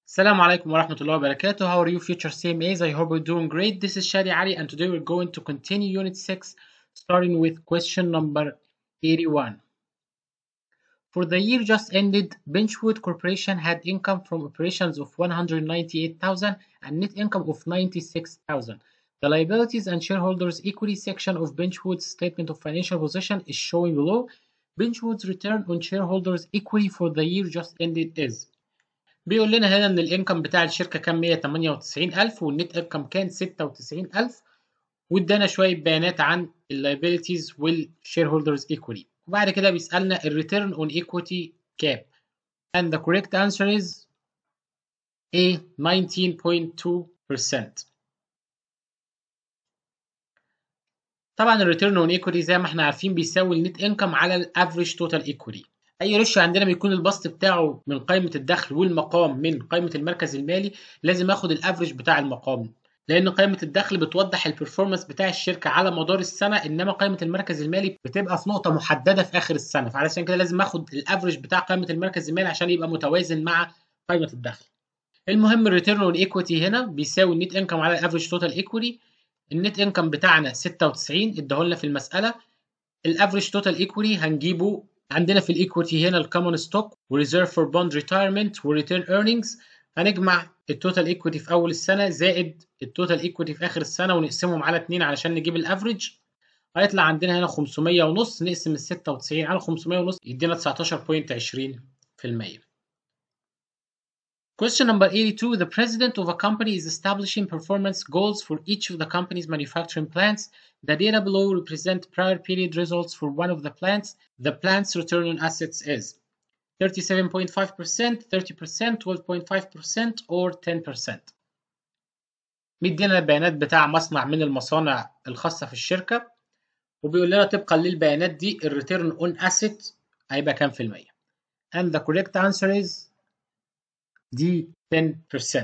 Assalamu alaikum wa rahmatullahi wa barakatuh. How are you, future CMAs? I hope you're doing great. This is Shadi Ali, and today we're going to continue Unit 6, starting with question number 81. For the year just ended, Benchwood Corporation had income from operations of 198,000 and net income of 96,000. The liabilities and shareholders' equity section of Benchwood's statement of financial position is showing below. Benchwood's return on shareholders' equity for the year just ended is بيقول لنا هنا ان الانكم بتاع الشركه كان 198000 والنت انكم كان 96000 وادانا شويه بيانات عن اللايبيلتيز والشير هولدرز ايكويتي وبعد كده بيسالنا الريتيرن اون ايكويتي كام and the correct answer is A 19.2% طبعا الريتيرن اون ايكويتي زي ما احنا عارفين بيساوي النت انكم على الافريج توتال ايكويتي اي ريشيو عندنا بيكون البسط بتاعه من قائمه الدخل والمقام من قائمه المركز المالي لازم اخد الافريج بتاع المقام لان قائمه الدخل بتوضح البرفورمانس بتاع الشركه على مدار السنه انما قائمه المركز المالي بتبقى في نقطه محدده في اخر السنه فعلشان كده لازم اخد الافريج بتاع قائمه المركز المالي عشان يبقى متوازن مع قائمه الدخل المهم الريتيرن اون ايكويتي هنا بيساوي النت انكم على الافريج توتال ايكويتي النت انكم بتاعنا 96 اداهولنا في المساله الافريج توتال ايكويتي هنجيبه عندنا في الايكويتي هنا الكومون ستوك وريزيرف فور بوند ريتايرمنت وريتيرن ايرنينجز هنجمع التوتال ايكويتي في اول السنه زائد التوتال ايكويتي في اخر السنه ونقسمهم على 2 علشان نجيب الافريج هيطلع عندنا هنا 500 ونص نقسم ال 96 على 500 ونص يدينا 19.20% Question number 82. The president of a company is establishing performance goals for each of the company's manufacturing plants. The data below represent prior period results for one of the plants. The plant's return on assets is 37.5%, 30%, 12.5%, or 10%. مدينا البيانات بتاع مصنع من المصانع الخاصة في الشركة وبيقول لنا طبقا للبيانات دي الريتيرن اون اسيت هيبقى كام في المية؟ And the correct answer is دي 10%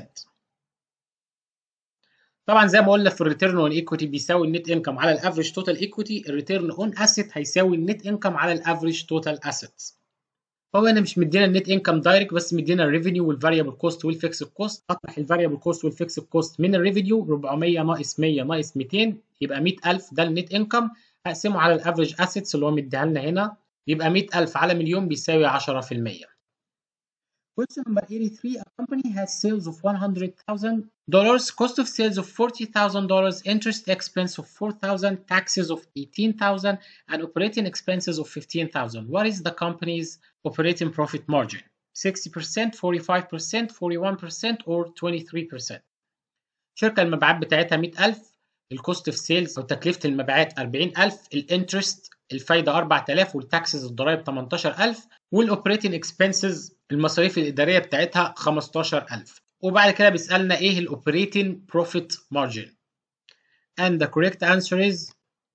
طبعا زي ما قلنا في الريتيرن اون ايكويتي بيساوي النت انكم على الافريج توتال ايكويتي الريتيرن اون اسيت هيساوي النت انكم على الافريج توتال اسيتس هو هنا مش مدينا النت انكم دايركت بس مدينا الريفينيو والفاريبل كوست والفيكس كوست اطرح الفاريبل كوست والفيكس كوست من الريفينيو 400 ناقص 100 ناقص 200 يبقى 100000 ده النت انكم هقسمه على الافريج اسيتس اللي هو مديها لنا هنا يبقى 100000 على مليون بيساوي 10% Question number 83. A company has sales of $100,000, cost of sales of $40,000, interest expense of $4,000, taxes of $18,000, and operating expenses of $15,000. What is the company's operating profit margin? 60%, 45%, 41%, or 23%. شركة المبيعات بتاعتها 100000 الكوست اوف سيلز او تكلفة المبيعات 40000 الانترست الفايدة 4000 والتاكسز الضرايب 18000 والاوبريتنج اكسبنسز المصاريف الإدارية بتاعتها 15000 وبعد كده بيسألنا إيه الأوبريتنج بروفيت مارجن and the correct answer is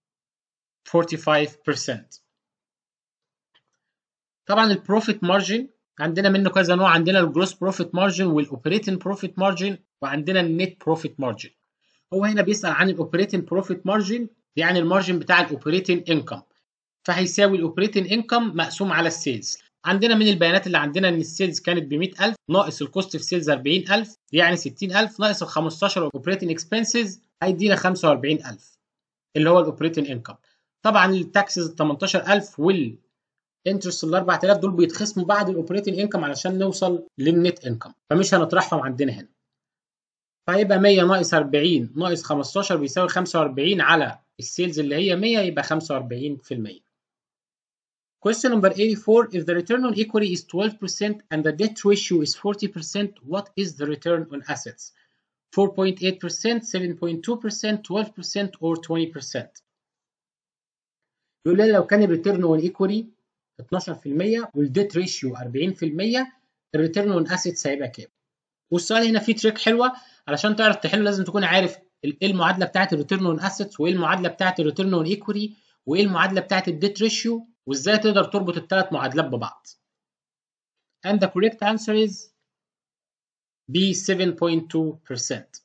45% طبعا البروفيت مارجن عندنا منه كذا نوع عندنا الجروس بروفيت مارجن والاوبريتنج بروفيت مارجن وعندنا النت بروفيت مارجن هو هنا بيسأل عن الاوبريتنج بروفيت مارجن يعني المارجن بتاع الاوبريتنج انكم فهيساوي الاوبريتنج انكم مقسوم على السيلز عندنا من البيانات اللي عندنا ان السيلز كانت ب 100000 ناقص الكوست في سيلز 40000 يعني 60000 ناقص ال 15 اوبريتنج اكسبنسز هيدينا 45000 اللي هو الاوبريتنج انكم طبعا التاكسز 18000 والانترست ال 4000 دول بيتخصموا بعد الاوبريتنج انكم علشان نوصل للنت انكم فمش هنطرحهم عندنا هنا فهيبقى 100 ناقص 40 ناقص 15 بيساوي 45 على السيلز اللي هي 100 يبقى 45% Question number 84 If the return on equity is 12% and the debt ratio is 40%, what is the return on assets? 4.8%, 7.2%, 12%, or 20%? يقول لنا لو كان الريتيرن اون ايكويتي 12% والديت ريشيو 40% الريتيرن اون اسيتس هيبقى كام؟ والسؤال هنا فيه تريك حلوه علشان تعرف تحله لازم تكون عارف ايه المعادله بتاعت الريتيرن اون اسيتس وايه المعادله بتاعت الريتيرن اون ايكويتي وايه المعادله بتاعت الديت ريشيو وازاي تقدر تربط الثلاث معادلات ببعض. And the correct answer is B 7.2%.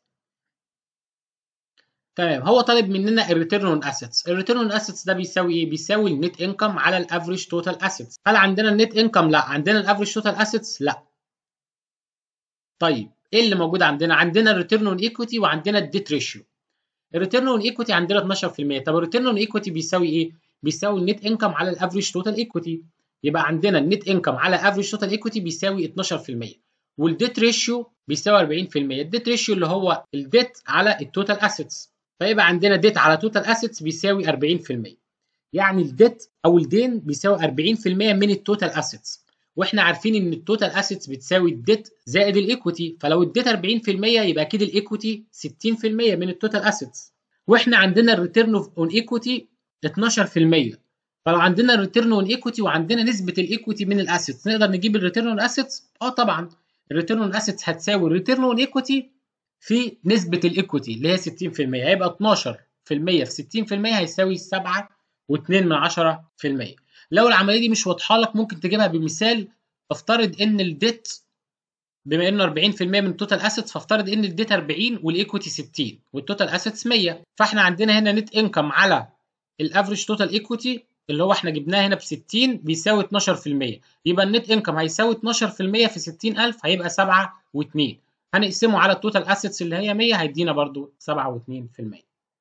تمام هو طالب مننا الريتيرن اون اسيتس الريتيرن اون اسيتس ده بيساوي ايه بيساوي النت انكم على الافريج توتال اسيتس هل عندنا النت انكم لا عندنا الافريج توتال اسيتس لا طيب ايه اللي موجود عندنا عندنا الريتيرن اون ايكويتي وعندنا الديت ريشيو الريتيرن اون ايكويتي عندنا 12% طب الريتيرن اون ايكويتي بيساوي ايه بيساوي النت انكم على الافريج توتال ايكويتي يبقى عندنا النت انكم على افريج توتال ايكويتي بيساوي 12% والديت ريشيو بيساوي 40% الديت ريشيو اللي هو الديت على التوتال اسيتس فيبقى عندنا ديت على توتال اسيتس بيساوي 40% يعني الديت او الدين بيساوي 40% من التوتال اسيتس واحنا عارفين ان التوتال اسيتس بتساوي الديت زائد الايكويتي فلو الديت 40% يبقى اكيد الايكويتي 60% من التوتال اسيتس واحنا عندنا الريتيرن اون ايكويتي 12% فلو عندنا الريتيرن اون ايكويتي وعندنا نسبه الايكويتي من الاسيتس نقدر نجيب الريتيرن اون اسيتس اه طبعا الريتيرن اون اسيتس هتساوي الريتيرن اون ايكويتي في نسبه الايكويتي اللي هي 60% هيبقى 12% في 60% هيساوي 7 و2 من 10% لو العمليه دي مش واضحه لك ممكن تجيبها بمثال افترض ان الديت بما انه 40% من التوتال اسيتس فافترض ان الديت 40 والايكويتي 60 والتوتال اسيتس 100 فاحنا عندنا هنا نت انكم على الافريج توتال ايكويتي اللي هو احنا جبناه هنا ب 60 بيساوي 12% يبقى النت انكم هيساوي 12% في 60000 هيبقى 7 و2 هنقسمه على التوتال اسيتس اللي هي 100 هيدينا برضو 7 و2%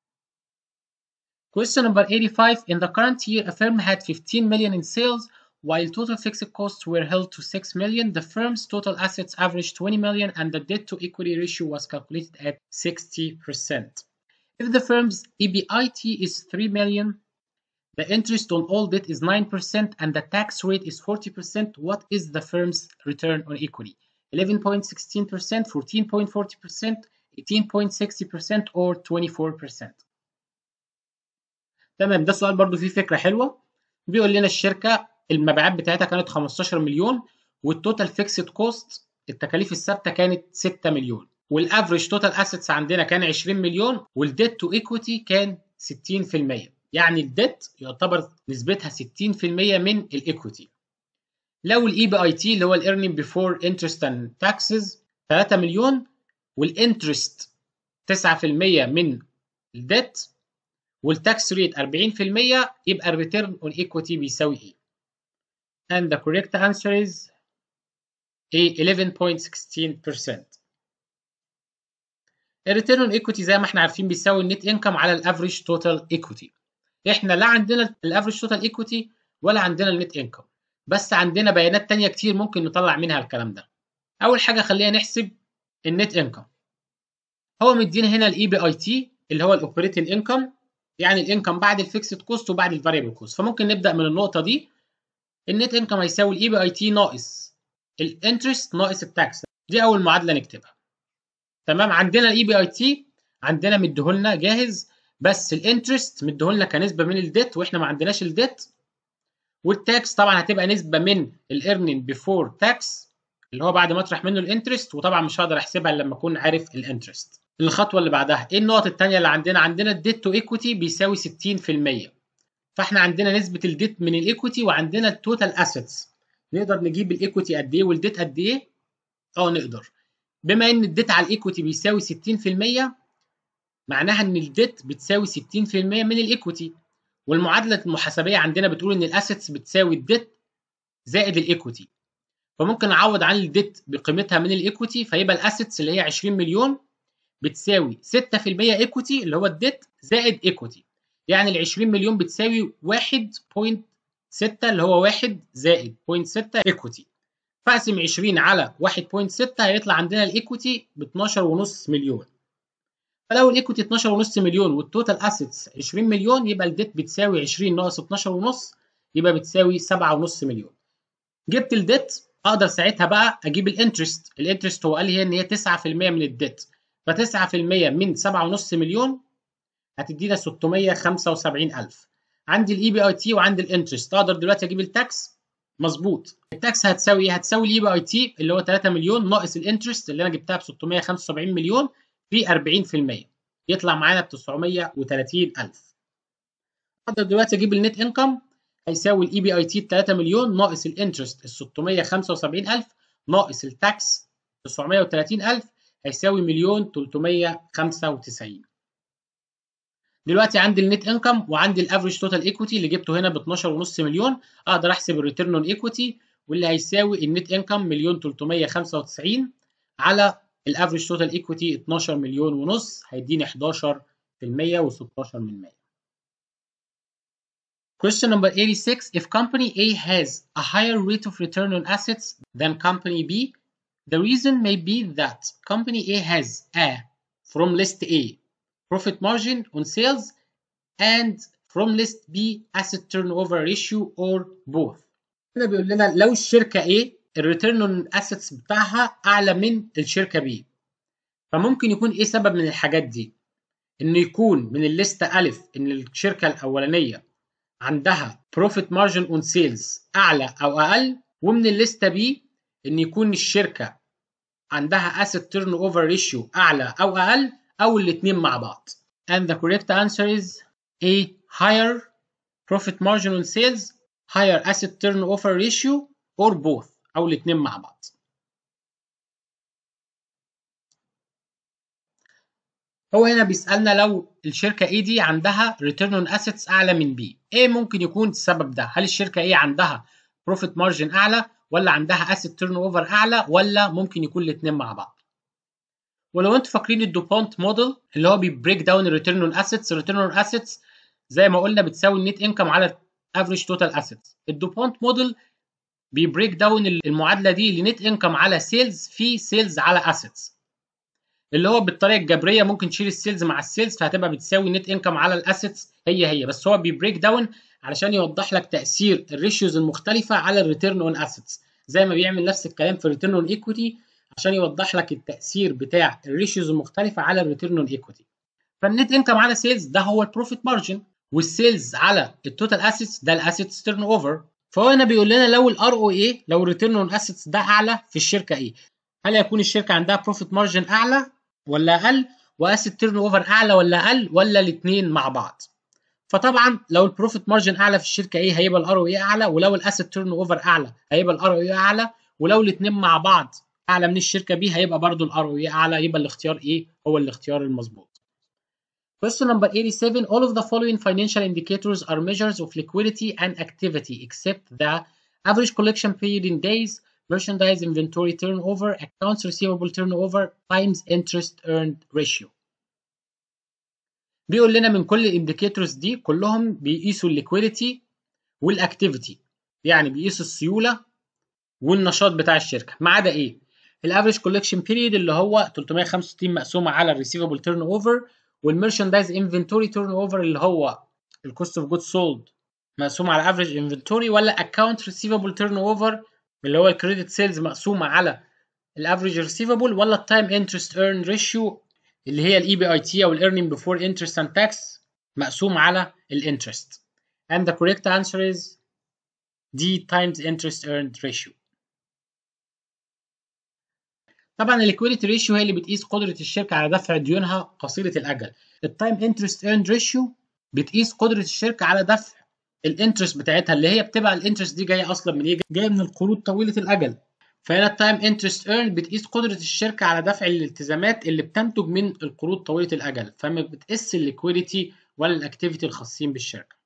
Question number 85 In the current year, a firm had 15 million in sales while total fixed costs were held to 6 million. The firm's total assets averaged 20 million and the debt to equity ratio was calculated at 60%. If the firm's EBIT is 3 million, the interest on all debt is 9% and the tax rate is 40%, what is the firm's return on equity? 11.16%, 14.40%, 18.60% or 24%. تمام ده سؤال برضو فيه فكره حلوه بيقول لنا الشركه المبيعات بتاعتها كانت 15 مليون والتوتال فيكسد كوست التكاليف الثابته كانت 6 مليون والافريج توتال اسيتس عندنا كان 20 مليون والديت تو ايكويتي كان 60% يعني الديت يعتبر نسبتها 60% من الايكويتي لو الاي بي اي تي اللي هو الايرنينج بيفور انترست اند تاكسز 3 مليون والانترست 9% من الديت والتاكس ريت 40% يبقى الريتيرن اون ايكويتي بيساوي ايه؟ And the correct answer is A 11.16%. الريتيرن اون ايكويتي زي ما احنا عارفين بيساوي النت انكم على الافريج توتال ايكويتي. احنا لا عندنا الافريج توتال ايكويتي ولا عندنا النت انكم بس عندنا بيانات تانية كتير ممكن نطلع منها الكلام ده. اول حاجه خلينا نحسب النت انكم. هو مدينا هنا الاي بي اي تي اللي هو الاوبريتنج انكم يعني الانكم بعد الفيكسد كوست وبعد الفاريبل كوست فممكن نبدا من النقطه دي النت انكم هيساوي الاي بي اي تي ناقص الانترست ناقص التاكس دي اول معادله نكتبها تمام عندنا الاي بي اي تي عندنا مديهولنا جاهز بس الانترست مديهولنا كنسبه من الديت واحنا ما عندناش الديت والتاكس طبعا هتبقى نسبه من الايرنينج بيفور تاكس اللي هو بعد ما اطرح منه الانترست وطبعا مش هقدر احسبها لما اكون عارف الانترست الخطوه اللي بعدها ايه النقط الثانيه اللي عندنا عندنا الديت تو ايكويتي بيساوي 60% فاحنا عندنا نسبه الديت من الايكويتي وعندنا التوتال اسيتس نقدر نجيب الايكويتي قد ايه والديت قد ايه اه نقدر بما ان الديت على الايكويتي بيساوي 60% معناها ان الديت بتساوي 60% من الايكويتي والمعادله المحاسبيه عندنا بتقول ان الاسيتس بتساوي الديت زائد الايكويتي فممكن اعوض عن الديت بقيمتها من الايكويتي فيبقى الاسيتس اللي هي 20 مليون بتساوي 6% ايكويتي اللي هو الديت زائد ايكويتي يعني ال 20 مليون بتساوي 1.6 اللي هو 1 زائد 0.6 ايكويتي فاقسم 20 على 1.6 هيطلع عندنا الايكويتي ب 12.5 مليون فلو الايكويتي 12.5 مليون والتوتال اسيتس 20 مليون يبقى الديت بتساوي 20 ناقص 12.5 يبقى بتساوي 7.5 مليون جبت الديت اقدر ساعتها بقى اجيب الانترست الانترست هو قال لي ان هي 9% من الديت ف9% من 7.5 مليون هتدينا 675000 عندي الاي بي اي تي وعندي الانترست اقدر دلوقتي اجيب التاكس مظبوط التاكس هتساوي ايه هتساوي الاي بي اي تي اللي هو 3 مليون ناقص الانترست اللي انا جبتها ب 675 مليون في 40% يطلع معانا ب 930000 اقدر دلوقتي اجيب النت انكم هيساوي الاي بي اي تي ب 3 مليون ناقص الانترست ال 675000 ناقص التاكس 930000 هيساوي مليون 395 دلوقتي عندي النت انكم وعندي الافريج توتال ايكويتي اللي جبته هنا ب 12.5 مليون اقدر احسب الريتيرن اون ايكويتي واللي هيساوي النت انكم مليون 395 على الافريج توتال ايكويتي 12 مليون ونص هيديني 11 في المية و16 من 100 Question number 86 If company A has a higher rate of return on assets than company B the reason may be that company A has a from list A profit margin on sales and from list B asset turnover ratio or both هنا بيقول لنا لو الشركة A الريتيرن اون اسيتس بتاعها اعلى من الشركة B فممكن يكون ايه سبب من الحاجات دي انه يكون من الليستة ألف ان الشركة الأولانية عندها بروفيت مارجن اون سيلز اعلى او اقل ومن الليستة B ان يكون الشركة عندها asset turnover ratio اعلى او اقل او الاثنين مع بعض and the correct answer is A higher profit margin on sales higher asset turnover ratio or both او الاثنين مع بعض هو هنا بيسألنا لو الشركة A دي عندها return on assets أعلى من B إيه ممكن يكون السبب ده؟ هل الشركة A عندها profit margin أعلى ولا عندها asset turnover أعلى ولا ممكن يكون الاتنين مع بعض؟ ولو انتوا فاكرين الدوبونت موديل اللي هو بيبريك داون الريتيرن اون اسيتس الريتيرن اون اسيتس زي ما قلنا بتساوي النت انكم على افريج توتال اسيتس الدوبونت موديل بيبريك داون المعادله دي لنت انكم على سيلز في سيلز على اسيتس اللي هو بالطريقه الجبريه ممكن تشيل السيلز مع السيلز فهتبقى بتساوي نت انكم على الاسيتس هي هي بس هو بيبريك داون علشان يوضح لك تاثير الريشيوز المختلفه على الريتيرن اون اسيتس زي ما بيعمل نفس الكلام في الريتيرن اون ايكويتي عشان يوضح لك التاثير بتاع الريشيوز المختلفه على الريتيرن اون ايكويتي فالنت انكم على سيلز ده هو البروفيت مارجن والسيلز على التوتال اسيتس ده الاسيتس تيرن اوفر فهو هنا بيقول لنا لو الار او اي لو الريتيرن اون اسيتس ده اعلى في الشركه ايه هل هيكون الشركه عندها بروفيت مارجن اعلى ولا اقل واسيت تيرن اوفر اعلى ولا اقل ولا الاثنين مع بعض فطبعا لو البروفيت مارجن اعلى في الشركه ايه هيبقى الار او اي اعلى ولو الاسيت تيرن اوفر اعلى هيبقى الار او اي اعلى ولو الاثنين مع بعض اعلى من الشركه بي هيبقى برضو الار او اي اعلى يبقى الاختيار ايه هو الاختيار المظبوط Question number 87 All of the following financial indicators are measures of liquidity and activity except the average collection period in days, merchandise inventory turnover, accounts receivable turnover times interest earned ratio. بيقول لنا من كل الانديكيتورز دي كلهم بيقيسوا الليكويديتي والاكتيفيتي يعني بيقيسوا السيوله والنشاط بتاع الشركه ما عدا ايه؟ الافريج كولكشن بيريد اللي هو 365 مقسومه على الريسيفبل تيرن اوفر والميرشندايز انفنتوري تيرن اوفر اللي هو الكوست اوف جود سولد مقسوم على افريج انفنتوري ولا اكونت ريسيفبل تيرن اوفر اللي هو الكريدت سيلز مقسومه على الافريج ريسيفبل ولا التايم انترست ايرن ريشيو اللي هي الاي بي اي تي او الايرنينج بيفور انترست اند تاكس مقسوم على الانترست and the correct answer is D times interest earned ratio طبعا الليكويديتي ريشيو هي اللي بتقيس قدره الشركه على دفع ديونها قصيره الاجل التايم انترست ايرند ريشيو بتقيس قدره الشركه على دفع الانترست بتاعتها اللي هي بتبقى الانترست دي جايه اصلا من ايه جايه من القروض طويله الاجل فهنا التايم انترست ايرن بتقيس قدره الشركه على دفع الالتزامات اللي بتنتج من القروض طويله الاجل فما بتقيس الليكويديتي ولا الاكتيفيتي الخاصين بالشركه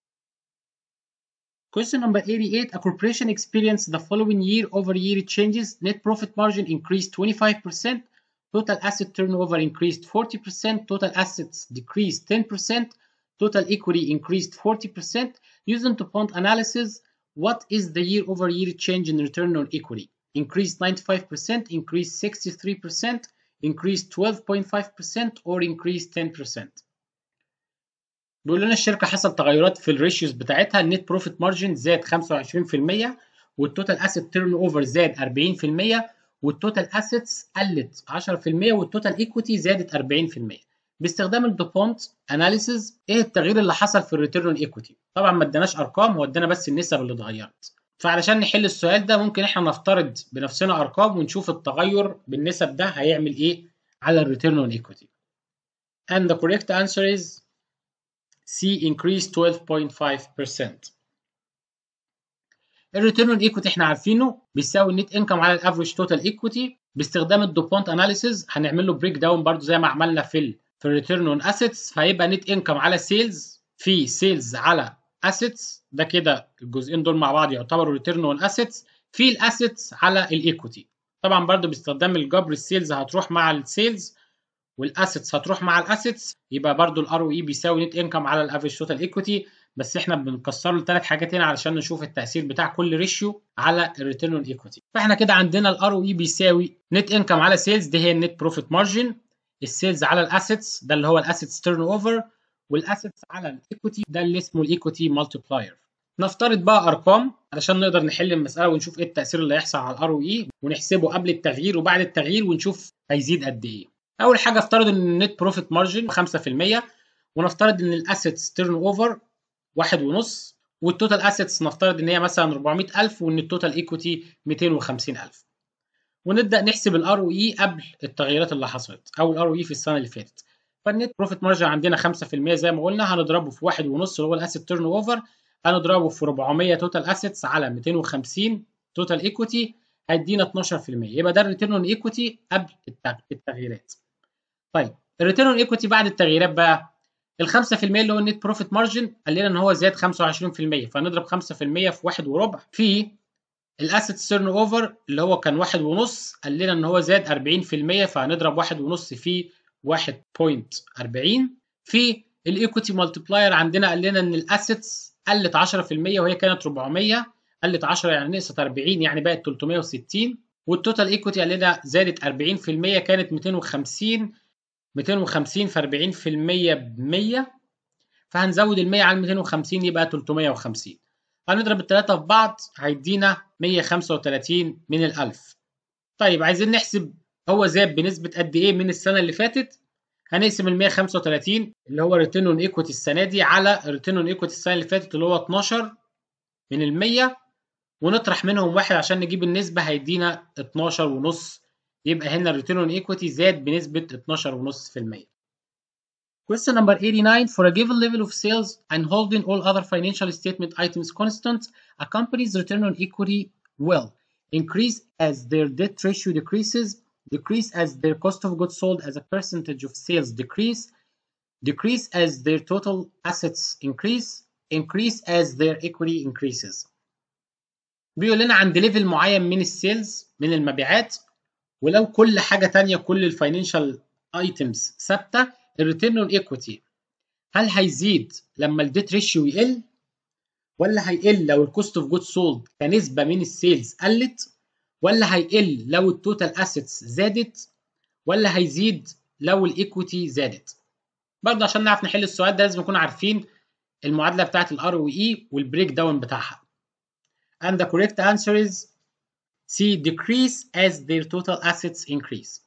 Question number 88. A corporation experienced the following year-over-year changes. Net profit margin increased 25%. Total asset turnover increased 40%. Total assets decreased 10%. Total equity increased 40%. Using DuPont analysis, what is the year-over-year change in return on equity? Increased 95%, increased 63%, increased 12.5%, or increased 10%. بيقول لنا الشركه حصل تغيرات في الريشيوز بتاعتها النت بروفيت مارجن زاد 25% والتوتال اسيت تيرن اوفر زاد 40% والتوتال اسيتس قلت 10% والتوتال ايكويتي زادت 40% باستخدام الدوبونت اناليسيز ايه التغيير اللي حصل في الريتيرن اون ايكويتي طبعا ما اداناش ارقام هو ادانا بس النسب اللي اتغيرت فعلشان نحل السؤال ده ممكن احنا نفترض بنفسنا ارقام ونشوف التغير بالنسب ده هيعمل ايه على الريتيرن اون ايكويتي and the correct answer is C increased 12.5%. الريتيرن اون ايكويتي احنا عارفينه بيساوي النت انكم على الافريج توتال ايكويتي باستخدام الدوبونت اناليسيز هنعمل له بريك داون برضو زي ما عملنا في ال في الريتيرن اون اسيتس فهيبقى نت انكم على سيلز في سيلز على اسيتس ده كده الجزئين دول مع بعض يعتبروا ريتيرن اون اسيتس في الاسيتس على الايكويتي طبعا برضو باستخدام الجبر السيلز هتروح مع السيلز والاسيتس هتروح مع الاسيتس يبقى برضو الار او اي بيساوي نت انكم على الافريج توتال ايكويتي بس احنا بنكسره لثلاث حاجات هنا علشان نشوف التاثير بتاع كل ريشيو على الريتيرن اون ايكويتي فاحنا كده عندنا الار او اي بيساوي نت انكم على سيلز دي هي النت بروفيت مارجن السيلز على الاسيتس ده اللي هو الاسيتس تيرن اوفر والاسيتس على الايكويتي ده اللي اسمه الايكويتي مالتيبلاير نفترض بقى ارقام علشان نقدر نحل المساله ونشوف ايه التاثير اللي هيحصل على الار او اي ونحسبه قبل التغيير وبعد التغيير ونشوف هيزيد قد ايه اول حاجه افترض ان النت بروفيت مارجن 5% ونفترض ان الاسيتس تيرن اوفر واحد ونص والتوتال اسيتس نفترض ان هي مثلا 400000 وان التوتال ايكويتي 250000 ونبدا نحسب الار او اي قبل التغييرات اللي حصلت او الار او اي في السنه اللي فاتت فالنت بروفيت مارجن عندنا 5% زي ما قلنا هنضربه في واحد ونص اللي هو الاسيت تيرن اوفر هنضربه في 400 توتال اسيتس على 250 توتال ايكويتي هيدينا 12% يبقى ده الريتيرن اون ايكويتي قبل التغييرات طيب الريتيرن اون ايكويتي بعد التغييرات بقى ال 5% اللي هو النت بروفيت مارجن قال لنا ان هو زاد 25% فنضرب 5% في واحد وربع في الاسيتس تيرن اوفر اللي هو كان واحد ونص قال لنا ان هو زاد 40% فهنضرب واحد ونص في 1.40 في الايكويتي مالتيبلاير عندنا قال لنا ان الاسيتس قلت 10% وهي كانت 400 قلت 10 يعني نقصت 40 يعني بقت 360 والتوتال ايكويتي قال لنا زادت 40% كانت 250 250 في 40% ب 100 فهنزود ال 100 على 250 يبقى 350 هنضرب الثلاثة في بعض هيدينا 135 من ال 1000 طيب عايزين نحسب هو زاد بنسبة قد إيه من السنة اللي فاتت هنقسم ال 135 اللي هو ريتيرن اون ايكويتي السنة دي على ريتيرن اون ايكويتي السنة اللي فاتت اللي هو 12 من ال 100 ونطرح منهم واحد عشان نجيب النسبة هيدينا 12 ونص يبقى هنا الريتيرن اون ايكويتي زاد بنسبة 12.5%. Question number 89 For a given level of sales and holding all other financial statement items constant, a company's return on equity will increase as their debt ratio decreases, decrease as their cost of goods sold as a percentage of sales decrease, decrease as their total assets increase, increase as their equity increases. بيقول لنا عند ليفل معين من السيلز من المبيعات ولو كل حاجه تانية كل الفاينانشال ايتمز ثابته الريتيرن اون ايكويتي هل هيزيد لما الديت ريشيو يقل ولا هيقل لو الكوست اوف جود سولد كنسبه من السيلز قلت ولا هيقل لو التوتال اسيتس زادت ولا هيزيد لو الايكويتي زادت برضه عشان نعرف نحل السؤال ده لازم نكون عارفين المعادله بتاعت الار او اي والبريك داون بتاعها and the correct answer is C decrease as their total assets increase.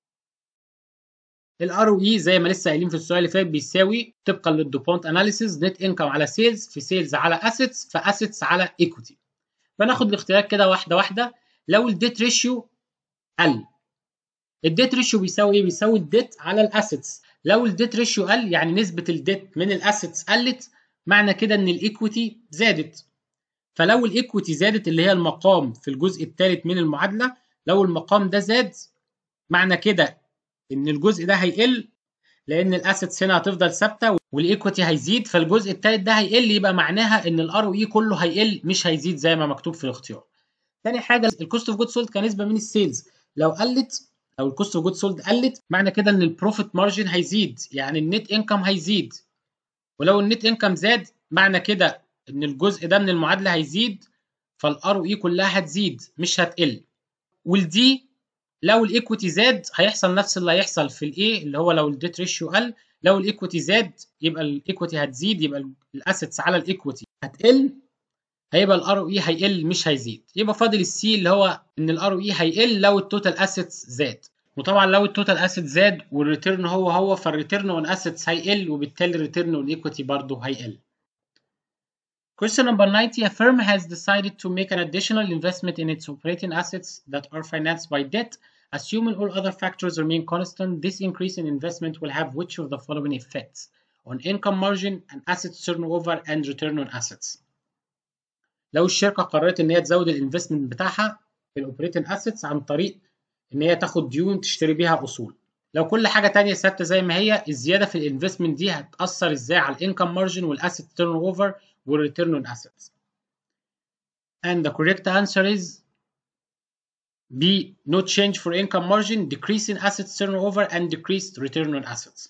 ال ROE زي ما لسه قايلين في السؤال اللي فات بيساوي طبقا للدوبونت اناليسيز نت انكم على سيلز في سيلز على اسيتس في اسيتس على ايكوتي. فناخد الاختيارات كده واحده واحده لو الديت ريشيو قل الديت ريشيو بيساوي ايه؟ بيساوي الديت على الاسيتس لو الديت ريشيو قل يعني نسبه الديت من الاسيتس قلت معنى كده ان الايكوتي زادت فلو الايكويتي زادت اللي هي المقام في الجزء الثالث من المعادله لو المقام ده زاد معنى كده ان الجزء ده هيقل لان الاسيتس هنا هتفضل ثابته والايكويتي هيزيد فالجزء الثالث ده هيقل يبقى معناها ان الار او اي كله هيقل مش هيزيد زي ما مكتوب في الاختيار. تاني حاجه الكوست اوف جود سولد كنسبه من السيلز لو قلت لو الكوست اوف جود سولد قلت معنى كده ان البروفيت مارجن هيزيد يعني النت انكم هيزيد ولو النت انكم زاد معنى كده ان الجزء ده من المعادله هيزيد فالار او اي كلها هتزيد مش هتقل والدي لو الايكويتي زاد هيحصل نفس اللي هيحصل في الايه اللي هو لو الديت ريشيو قل لو الايكويتي زاد يبقى الايكويتي هتزيد يبقى الاسيتس على الايكويتي هتقل هيبقى الار او اي هيقل مش هيزيد يبقى فاضل السي اللي هو ان الار او اي هيقل لو التوتال اسيتس زاد وطبعا لو التوتال اسيت زاد والريتيرن هو هو فالريتيرن اون اسيتس هيقل وبالتالي الريتيرن اون ايكويتي برضه هيقل Question number 90. A firm has decided to make an additional investment in its operating assets that are financed by debt. Assuming all other factors remain constant, this increase in investment will have which of the following effects on income margin and assets turnover and return on assets. لو الشركة قررت إن هي تزود الانفستمنت بتاعها في الاوبريتنج اسيتس عن طريق إن هي تاخد ديون تشتري بيها أصول. لو كل حاجة تانية ثابتة زي ما هي الزيادة في الانفستمنت دي هتأثر إزاي على الانكم مارجن والاسيت تيرن اوفر والreturn on assets. And the correct answer is ب no change for income margin decrease in assets turnover and decreased return on assets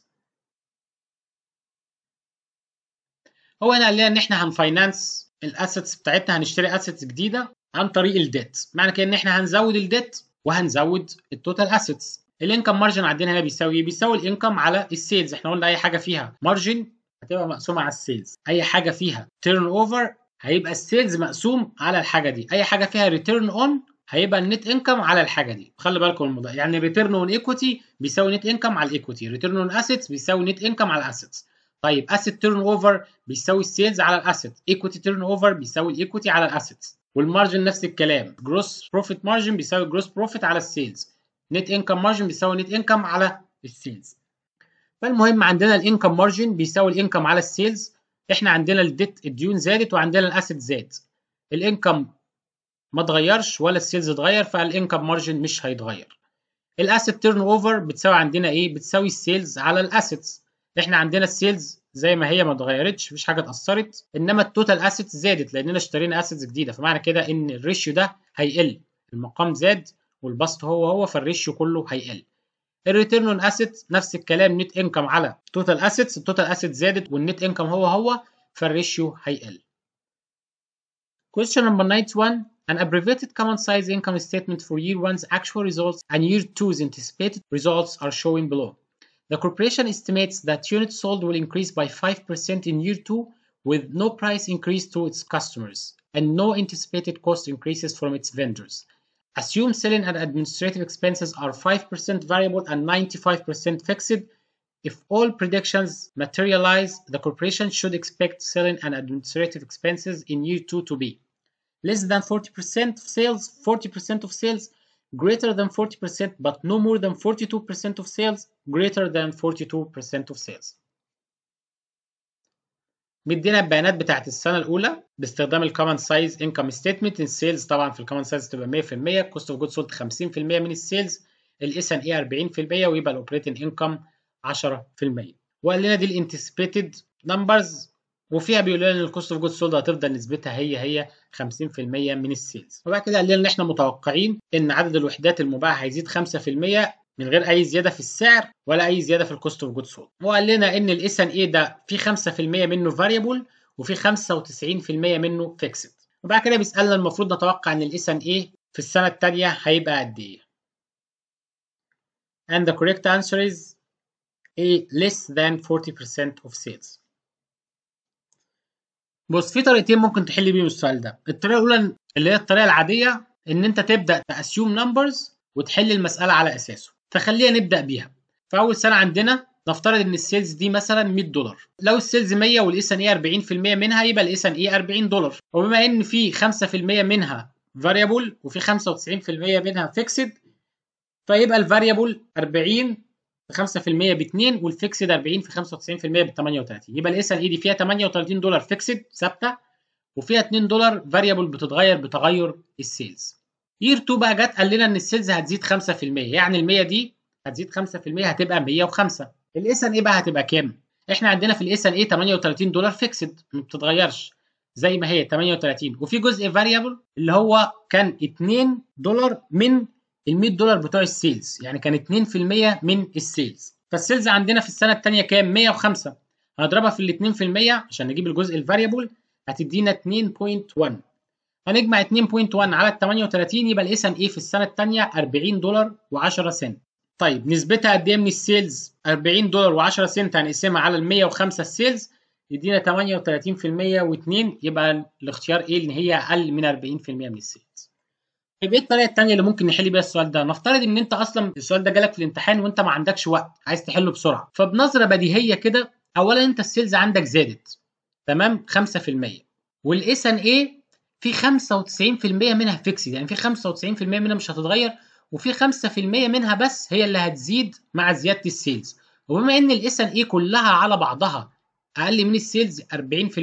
هو هنا قال لنا ان احنا هنفاينانس الاسيتس بتاعتنا هنشتري اسيتس جديده عن طريق الديت معنى كده ان احنا هنزود الديت وهنزود التوتال اسيتس الانكم مارجن عندنا هنا بيساوي ايه بيساوي الانكم على السيلز احنا قلنا اي حاجه فيها مارجن هتبقى مقسومه على السيلز اي حاجه فيها تيرن اوفر هيبقى السيلز مقسوم على الحاجه دي اي حاجه فيها ريتيرن اون هيبقى النت انكم على الحاجه دي خلي بالكم من الموضوع يعني ريتيرن اون ايكويتي بيساوي نت انكم على الايكويتي ريتيرن اون اسيتس بيساوي نت انكم على الاسيتس طيب اسيت تيرن اوفر بيساوي السيلز على الاسيت ايكويتي تيرن اوفر بيساوي الايكويتي على الاسيتس والمارجن نفس الكلام جروس بروفيت مارجن بيساوي جروس بروفيت على السيلز نت انكم مارجن بيساوي نت انكم على السيلز فالمهم عندنا الانكم مارجن بيساوي الانكم على السيلز احنا عندنا الديت الديون زادت وعندنا الاسيت زاد الانكم ما اتغيرش ولا السيلز اتغير فالانكم مارجن مش هيتغير الاسيت تيرن اوفر بتساوي عندنا ايه بتساوي السيلز على الاسيتس احنا عندنا السيلز زي ما هي ما اتغيرتش مفيش حاجه اتاثرت انما التوتال اسيتس زادت لاننا اشترينا اسيتس جديده فمعنى كده ان الريشيو ده هيقل المقام زاد والبسط هو هو فالريشيو كله هيقل الريتيرن اون اسيت نفس الكلام نت انكم على توتال اسيتس التوتال اسيت زادت والنت انكم هو هو فالريشيو هيقل Question number 91 An abbreviated common size income statement for year 1's actual results and year 2's anticipated results are showing below. The corporation estimates that units sold will increase by 5% in year 2 with no price increase to its customers and no anticipated cost increases from its vendors. Assume selling and administrative expenses are 5% variable and 95% fixed. If all predictions materialize, the corporation should expect selling and administrative expenses in year 2 to be less than 40% of sales, 40% of sales, greater than 40% but no more than 42% of sales, greater than 42% of sales. مدينا البيانات بتاعت السنة الأولى باستخدام الكومن سايز انكم ستيتمنت السيلز طبعا في الكومن سايز تبقى 100% كوست اوف جود سولد 50% من السيلز الاس ان اي 40% ويبقى الاوبريتنج انكم 10% وقال لنا دي الانتسبيتد نمبرز وفيها بيقول لنا ان الكوست اوف جود سولد هتفضل نسبتها هي هي 50% من السيلز وبعد كده قال لنا ان احنا متوقعين ان عدد الوحدات المباعه هيزيد 5% من غير اي زياده في السعر ولا اي زياده في الكوست اوف جود سولد وقال لنا ان الاس ان اي ده في 5% منه فاريبل وفي 95% منه فيكسد وبعد كده بيسالنا المفروض نتوقع ان الاس ان اي في السنه الثانيه هيبقى قد ايه and the correct answer is a less than 40% of sales بص في طريقتين ممكن تحل بيهم السؤال ده الطريقه الاولى اللي هي الطريقه العاديه ان انت تبدا تاسيوم نمبرز وتحل المساله على اساسه فخلينا نبدا بيها في اول سنه عندنا نفترض ان السيلز دي مثلا 100 دولار لو السيلز 100 والاس ان اي 40% منها يبقى الاس ان اي 40 دولار وبما ان في 5% منها فاريبل وفي 95% منها فيكسد فيبقى الفاريبل 40 في 5% ب 2 والفيكسد 40 في 95% ب 38 يبقى الاس ان اي دي فيها 38 دولار فيكسد ثابته وفيها 2 دولار فاريبل بتتغير بتغير السيلز يير 2 بقى جت قال لنا ان السيلز هتزيد 5% يعني ال 100 دي هتزيد 5% هتبقى 105 الاس ان اي بقى هتبقى كام؟ احنا عندنا في الاس ان اي 38 دولار فيكسد ما بتتغيرش زي ما هي 38 وفي جزء فاريبل اللي هو كان 2 دولار من ال 100 دولار بتوع السيلز يعني كان 2% من السيلز فالسيلز عندنا في السنه الثانيه كام 105 هنضربها في ال 2% عشان نجيب الجزء الفاريبل هتدينا 2.1 هنجمع 2.1 على ال 38 يبقى الاس ان اي في السنه الثانيه 40 دولار و10 سنت طيب نسبتها قد ايه من السيلز 40 دولار و10 سنت هنقسمها على ال 105 السيلز يدينا 38% و2 يبقى الاختيار ايه ان هي اقل من 40% من السيلز طيب ايه الطريقه الثانيه اللي ممكن نحل بيها السؤال ده نفترض ان انت اصلا السؤال ده جالك في الامتحان وانت ما عندكش وقت عايز تحله بسرعه فبنظره بديهيه كده اولا انت السيلز عندك زادت تمام 5% والاس ان اي في 95% منها فيكسد يعني في 95% منها مش هتتغير وفي 5% منها بس هي اللي هتزيد مع زياده السيلز وبما ان الاس ان اي كلها على بعضها اقل من السيلز 40%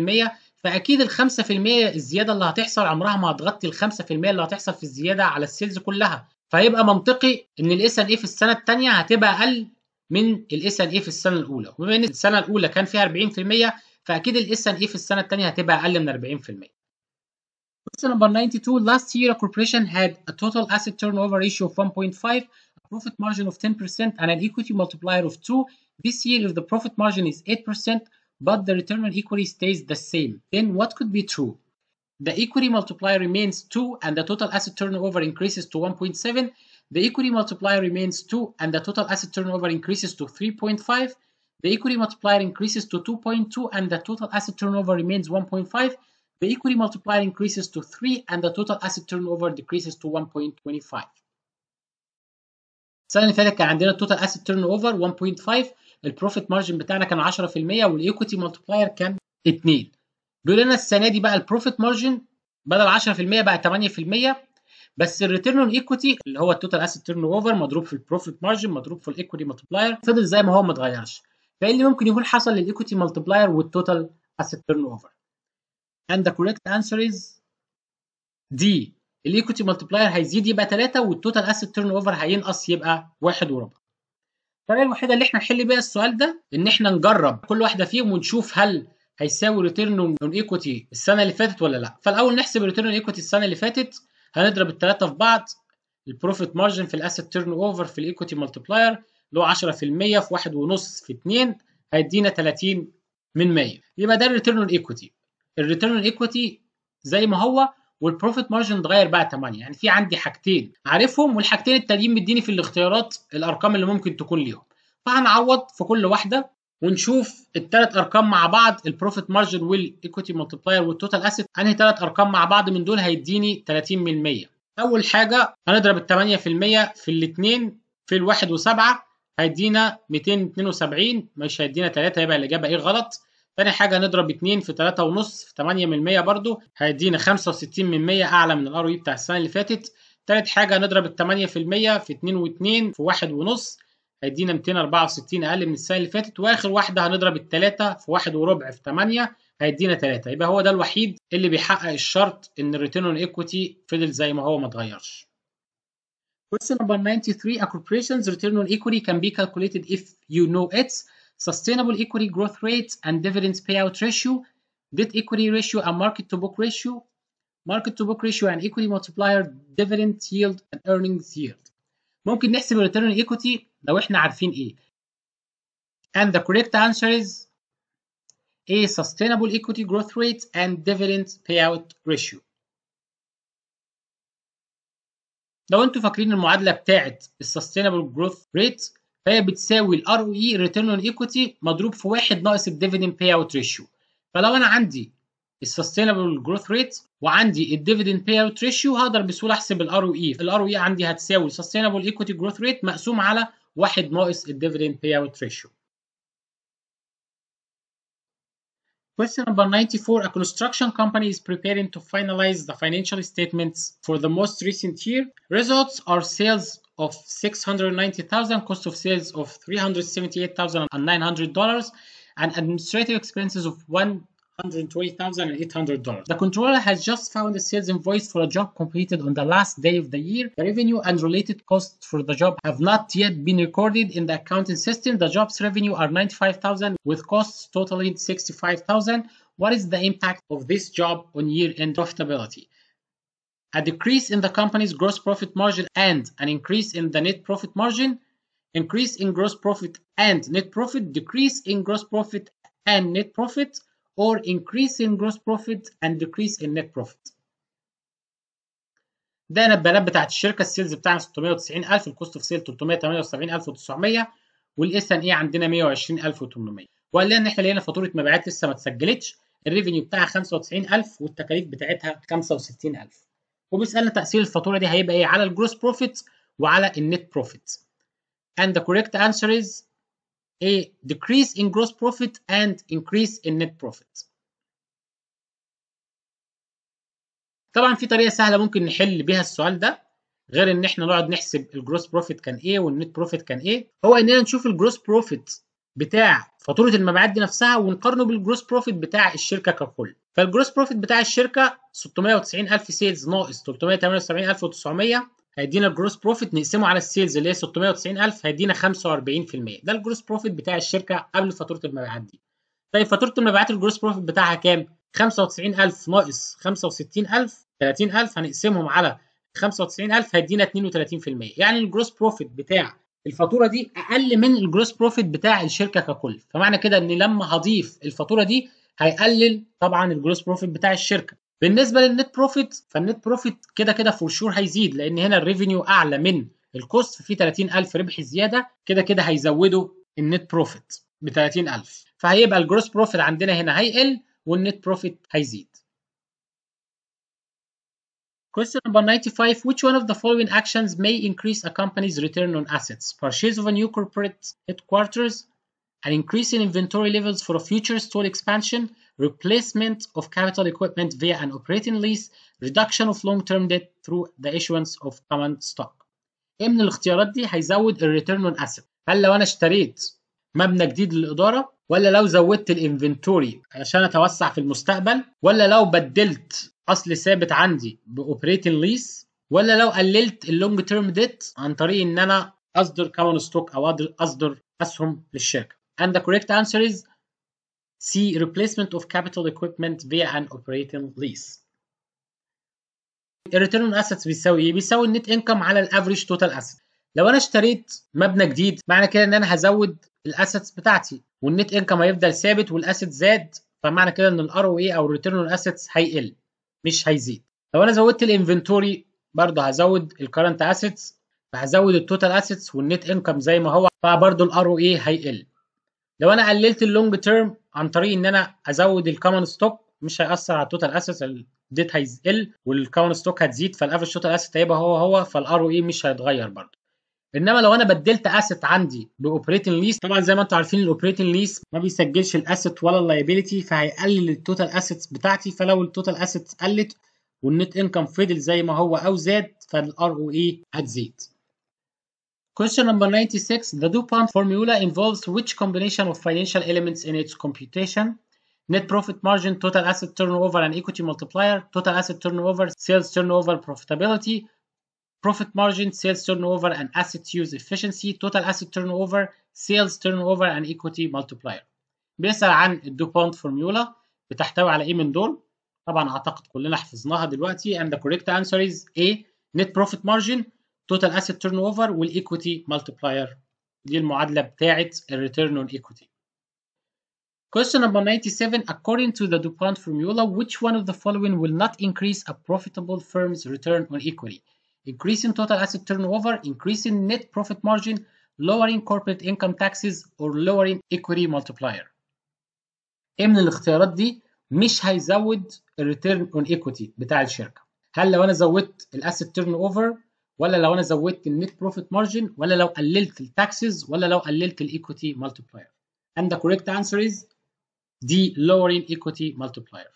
فاكيد ال 5% الزياده اللي هتحصل عمرها ما هتغطي ال 5% اللي هتحصل في الزياده على السيلز كلها فيبقى منطقي ان الاس ان اي في السنه الثانيه هتبقى اقل من الاس ان اي في السنه الاولى وبما ان السنه الاولى كان فيها 40% فاكيد الاس ان اي في السنه الثانيه هتبقى اقل من 40% Question number 92. Last year, a corporation had a total asset turnover ratio of 1.5, a profit margin of 10%, and an equity multiplier of 2. This year, if the profit margin is 8%, but the return on equity stays the same, then what could be true? The equity multiplier remains 2 and the total asset turnover increases to 1.7. The equity multiplier remains 2 and the total asset turnover increases to 3.5. The equity multiplier increases to 2.2 and the total asset turnover remains 1.5. The equity multiplier increases to 3 and the total asset turnover decreases to 1.25. السنة اللي فاتت كان عندنا التوتال اسيت تيرن اوفر 1.5 البروفيت مارجن بتاعنا كان 10% والايكويتي مالتيبلاير كان 2 بيقول لنا السنة دي بقى البروفيت مارجن بدل 10% بقى 8% بس الريتيرن اون ايكويتي اللي هو التوتال اسيت تيرن اوفر مضروب في البروفيت مارجن مضروب في الايكويتي مالتيبلاير فضل زي ما هو ما اتغيرش فايه اللي ممكن يكون حصل للايكويتي مالتيبلاير والتوتال اسيت تيرن اوفر and the correct answer is D الايكويتي مالتيبلاير هيزيد يبقى 3 والتوتال اسيت تيرن اوفر هينقص يبقى 1 وربع الطريقه الوحيده اللي احنا نحل بيها السؤال ده ان احنا نجرب كل واحده فيهم ونشوف هل هيساوي ريتيرن اون ايكويتي السنه اللي فاتت ولا لا فالاول نحسب ريتيرن اون ايكويتي السنه اللي فاتت هنضرب الثلاثه في بعض البروفيت مارجن في الاسيت تيرن اوفر في الايكويتي مالتيبلاير اللي هو 10% في 1.5 في 2 هيدينا 30 من 100 يبقى ده الريتيرن اون ايكويتي الريتيرن اون ايكويتي زي ما هو والبروفيت مارجن اتغير بقى 8 يعني في عندي حاجتين عارفهم والحاجتين التانيين مديني في الاختيارات الارقام اللي ممكن تكون ليهم فهنعوض في كل واحده ونشوف الثلاث ارقام مع بعض البروفيت مارجن والايكويتي مالتيبلاير والتوتال اسيت انهي ثلاث ارقام مع بعض من دول هيديني 30 من 100 اول حاجه هنضرب ال 8% في الاثنين في الواحد وسبعة هيدينا 272 مش هيدينا 3 يبقى الاجابه ايه غلط تاني حاجة نضرب 2 في 3 ونص في 8 من 100 برضو هيدينا 65 من 100 أعلى من الار بتاع السنة اللي فاتت تالت حاجة نضرب ال 8 في المية في 2 و2 في 1 ونص هيدينا 264 أقل من السنة اللي فاتت وآخر واحدة هنضرب التلاتة في 1 وربع في 8 هيدينا 3 يبقى هو ده الوحيد اللي بيحقق الشرط إن الريتيرن اون ايكويتي فضل زي ما هو ما اتغيرش. Question number 93 A corporation's return on equity can be calculated if you know its sustainable equity growth rate and dividends payout ratio, debt equity ratio and market to book ratio, market to book ratio and equity multiplier, dividend yield and earnings yield. ممكن نحسب الريتيرن on equity لو احنا عارفين ايه. And the correct answer is A sustainable equity growth rate and dividend payout ratio. لو انتوا فاكرين المعادله بتاعت السستينبل جروث ريت فهي بتساوي الار او اي ريتيرن اون ايكويتي مضروب في واحد ناقص الديفيدند باي اوت ريشيو فلو انا عندي السستينبل جروث ريت وعندي الديفيدند باي اوت ريشيو هقدر بسهوله احسب الار او اي الار او اي عندي هتساوي السستينبل ايكويتي جروث ريت مقسوم على واحد ناقص الديفيدند باي اوت ريشيو Question number 94 A construction company is preparing to finalize the financial statements for the most recent year. Results are sales of 690,000, cost of sales of $378,900, and administrative expenses of $120,800. The controller has just found a sales invoice for a job completed on the last day of the year. The revenue and related costs for the job have not yet been recorded in the accounting system. The job's revenue are 95,000 with costs totaling 65,000. What is the impact of this job on year-end profitability? a decrease in the company's gross profit margin and an increase in the net profit margin, increase in gross profit and net profit, decrease in gross profit and net profit, or increase in gross profit and decrease in net profit. ده انا البيانات بتاعت الشركه السيلز بتاعنا 690000 الكوست اوف سيل 378900 والاس ان اي عندنا 120800 وقال لنا ان احنا لقينا فاتوره مبيعات لسه ما اتسجلتش الريفينيو بتاعها 95000 والتكاليف بتاعتها 65000 وبيسالنا تاثير الفاتوره دي هيبقى ايه على الجروس بروفيت وعلى النت بروفيت and the correct answer is a decrease in gross profit and increase in net profit طبعا في طريقه سهله ممكن نحل بيها السؤال ده غير ان احنا نقعد نحسب الجروس بروفيت كان ايه والنت بروفيت كان ايه هو اننا نشوف الجروس بروفيت بتاع فاتوره المبيعات دي نفسها ونقارنه بالجروس بروفيت بتاع الشركه ككل فالجروس بروفيت بتاع الشركه 690000 سيلز ناقص 378900 هيدينا الجروس بروفيت نقسمه على السيلز اللي هي 690000 هيدينا 45% ده الجروس بروفيت بتاع الشركه قبل فاتوره المبيعات دي طيب فاتوره المبيعات الجروس بروفيت بتاعها كام 95000 ناقص 65000 30000 هنقسمهم على 95000 هيدينا 32% يعني الجروس بروفيت بتاع الفاتوره دي اقل من الجروس بروفيت بتاع الشركه ككل فمعنى كده ان لما هضيف الفاتوره دي هيقلل طبعا الجروس بروفيت بتاع الشركه بالنسبه للنت بروفيت فالنت بروفيت كده كده فور شور هيزيد لان هنا الريفينيو اعلى من الكوست ففي 30000 ربح زياده كده كده هيزودوا النت بروفيت ب 30000 فهيبقى الجروس بروفيت عندنا هنا هيقل والنت بروفيت هيزيد Question number 95. Which one of the following actions may increase a company's return on assets? Purchase of a new corporate headquarters, an increase in inventory levels for a future store expansion, replacement of capital equipment via an operating lease, reduction of long-term debt through the issuance of common stock. ايه من الاختيارات دي هيزود الريتيرن اون اسيت؟ هل لو انا اشتريت مبنى جديد للاداره ولا لو زودت الانفنتوري عشان اتوسع في المستقبل ولا لو بدلت اصل ثابت عندي باوبريتنج ليس ولا لو قللت اللونج تيرم ديت عن طريق ان انا اصدر كومن ستوك او اصدر اسهم للشركه and the correct answer is C replacement of capital equipment via an operating lease الريتيرن اون اسيتس بيساوي ايه بيساوي النت انكم على الافريج توتال اسيت لو انا اشتريت مبنى جديد معنى كده ان انا هزود الاسيتس بتاعتي والنت انكم هيفضل ثابت والاسيت زاد فمعنى كده ان الار او اي او الريتيرن اون اسيتس هيقل مش هيزيد لو انا زودت الانفنتوري برضه هزود الكرنت اسيتس فهزود التوتال اسيتس والنت انكم زي ما هو فبرضه الار او اي هيقل لو انا قللت اللونج تيرم عن طريق ان انا ازود الكومن ستوك مش هيأثر على التوتال اسيتس الديت هيقل والكومن ستوك هتزيد فالافرج توتال اسيت هيبقى هو هو فالار او اي مش هيتغير برضه انما لو انا بدلت اسيت عندي باوبريتنج ليس طبعا زي ما انتم عارفين الاوبريتنج ليس ما بيسجلش الاسيت ولا اللايبيليتي فهيقلل التوتال اسيتس بتاعتي فلو التوتال اسيتس قلت والنت انكم فضل زي ما هو او زاد فالار او اي هتزيد Question number 96. The DuPont formula involves which combination of financial elements in its computation? Net profit margin, total asset turnover and equity multiplier, total asset turnover, sales turnover profitability, profit margin, sales turnover and asset use efficiency, total asset turnover, sales turnover and equity multiplier. بيسأل عن الدوبونت فورميولا بتحتوي على ايه من دول؟ طبعا اعتقد كلنا حفظناها دلوقتي and the correct answer is A net profit margin total asset turnover والايكويتي multiplier دي المعادلة بتاعة الريتيرن اون equity. Question number 97 according to the DuPont formula which one of the following will not increase a profitable firm's return on equity? increasing total asset turnover, increasing net profit margin, lowering corporate income taxes, or lowering equity multiplier. ايه من الاختيارات دي مش هيزود الريتيرن اون ايكويتي بتاع الشركه هل لو انا زودت الاسيت تيرن اوفر ولا لو انا زودت النت بروفيت مارجن ولا لو قللت التاكسز ولا لو قللت الايكويتي مالتيبلاير and the correct answer is D lowering equity multiplier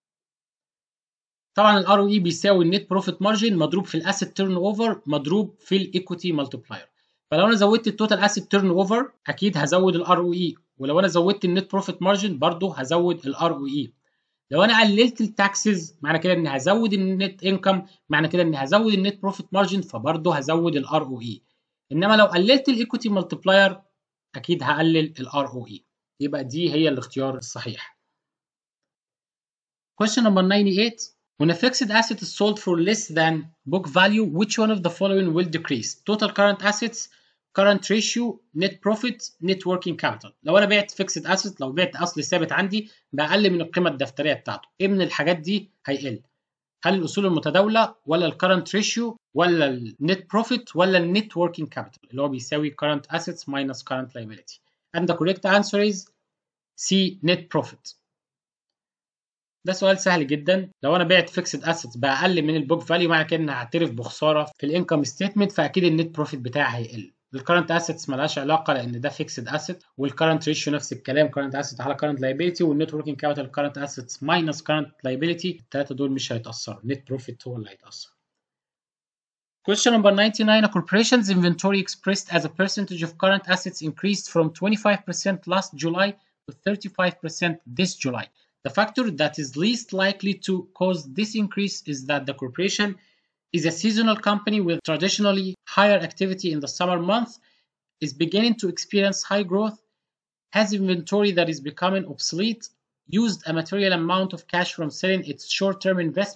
طبعا الار او اي بيساوي النت بروفيت مارجن مضروب في الاسيت تيرن اوفر مضروب في الايكويتي مالتيبلاير فلو انا زودت التوتال اسيت تيرن اوفر اكيد هزود الار او اي ولو انا زودت النت بروفيت مارجن برضه هزود الار او اي لو انا قللت التاكسز معنى كده اني هزود النت انكم معنى كده اني هزود النت بروفيت مارجن فبرضه هزود الار او اي انما لو قللت الايكويتي مالتيبلاير اكيد هقلل الار او اي يبقى دي هي الاختيار الصحيح Question number 98 When a fixed asset is sold for less than book value, which one of the following will decrease? Total current assets, current ratio, net profit, net working capital. لو انا بعت fixed asset لو بعت اصل ثابت عندي بأقل من القيمة الدفترية بتاعته. ايه من الحاجات دي هيقل؟ هل الأصول المتداولة ولا الكرنت ريشيو ولا النت بروفيت ولا النت working capital اللي هو بيساوي current assets minus current liability. And the correct answer is C net profit. ده سؤال سهل جدا لو انا بعت فيكسد اسيتس باقل من البوك فاليو معنى كده ان هعترف بخساره في الانكم ستيتمنت فاكيد النت بروفيت بتاعي هيقل الكرنت اسيتس مالهاش علاقه لان ده فيكسد اسيت والكرنت ريشيو نفس الكلام كرنت اسيت على كرنت لايبيلتي والنت وركينج كابيتال كرنت اسيتس ماينس كرنت لايبيلتي الثلاثه دول مش هيتاثروا النت بروفيت هو اللي هيتاثر Question number 99 A corporation's inventory expressed as a percentage of current assets increased from 25% last July to 35% this July. The factor that is least likely to cause this increase is that the corporation is a seasonal company with traditionally higher activity in the summer months, is beginning to experience high growth, has inventory that is becoming obsolete, used a material amount of cash from selling its short term investment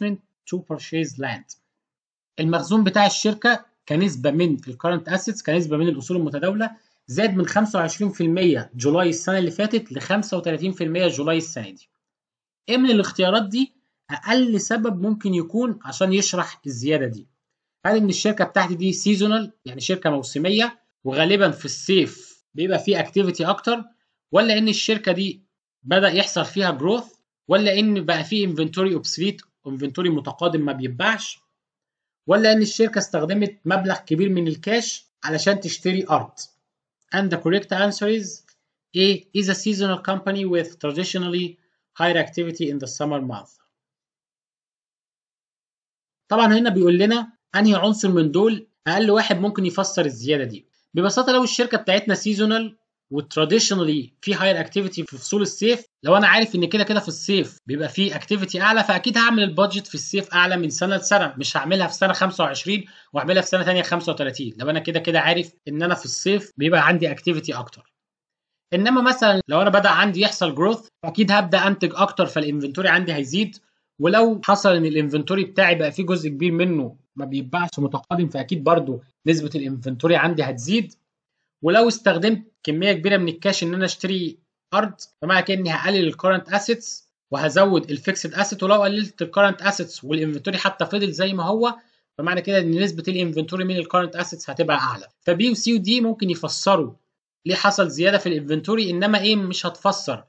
to purchase land المخزون بتاع الشركه كنسبه من الكرنت اسيتس كنسبه من الاصول المتداوله زاد من 25% جولاي السنه اللي فاتت ل 35% جولاي السنه دي ايه من الاختيارات دي اقل سبب ممكن يكون عشان يشرح الزياده دي هل ان الشركه بتاعتي دي سيزونال يعني شركه موسميه وغالبا في الصيف بيبقى فيه اكتيفيتي اكتر ولا ان الشركه دي بدا يحصل فيها جروث ولا ان بقى فيه انفنتوري اوبسليت انفنتوري متقادم ما بيتباعش ولا ان الشركه استخدمت مبلغ كبير من الكاش علشان تشتري ارض and the correct answer is A is a seasonal company with traditionally higher activity in the summer month طبعا هنا بيقول لنا انهي عنصر من دول اقل واحد ممكن يفسر الزياده دي ببساطه لو الشركه بتاعتنا سيزونال وتراديشنالي في هاير اكتيفيتي في فصول الصيف لو انا عارف ان كده كده في الصيف بيبقى في اكتيفيتي اعلى فاكيد هعمل البادجت في الصيف اعلى من سنه لسنه مش هعملها في سنه 25 واعملها في سنه ثانيه 35 لو انا كده كده عارف ان انا في الصيف بيبقى عندي اكتيفيتي اكتر انما مثلا لو انا بدا عندي يحصل جروث اكيد هبدا انتج اكتر فالانفنتوري عندي هيزيد ولو حصل ان الانفنتوري بتاعي بقى فيه جزء كبير منه ما بيتباعش متقادم فاكيد برضو نسبه الانفنتوري عندي هتزيد ولو استخدمت كميه كبيره من الكاش ان انا اشتري ارض فمعنى كده اني هقلل الكرنت اسيتس وهزود الفيكسد اسيت ولو قللت الكرنت اسيتس والانفنتوري حتى فضل زي ما هو فمعنى كده ان نسبه الانفنتوري من الكرنت اسيتس هتبقى اعلى فبي وسي ودي ممكن يفسروا ليه حصل زياده في الانفنتوري انما ايه مش هتفسر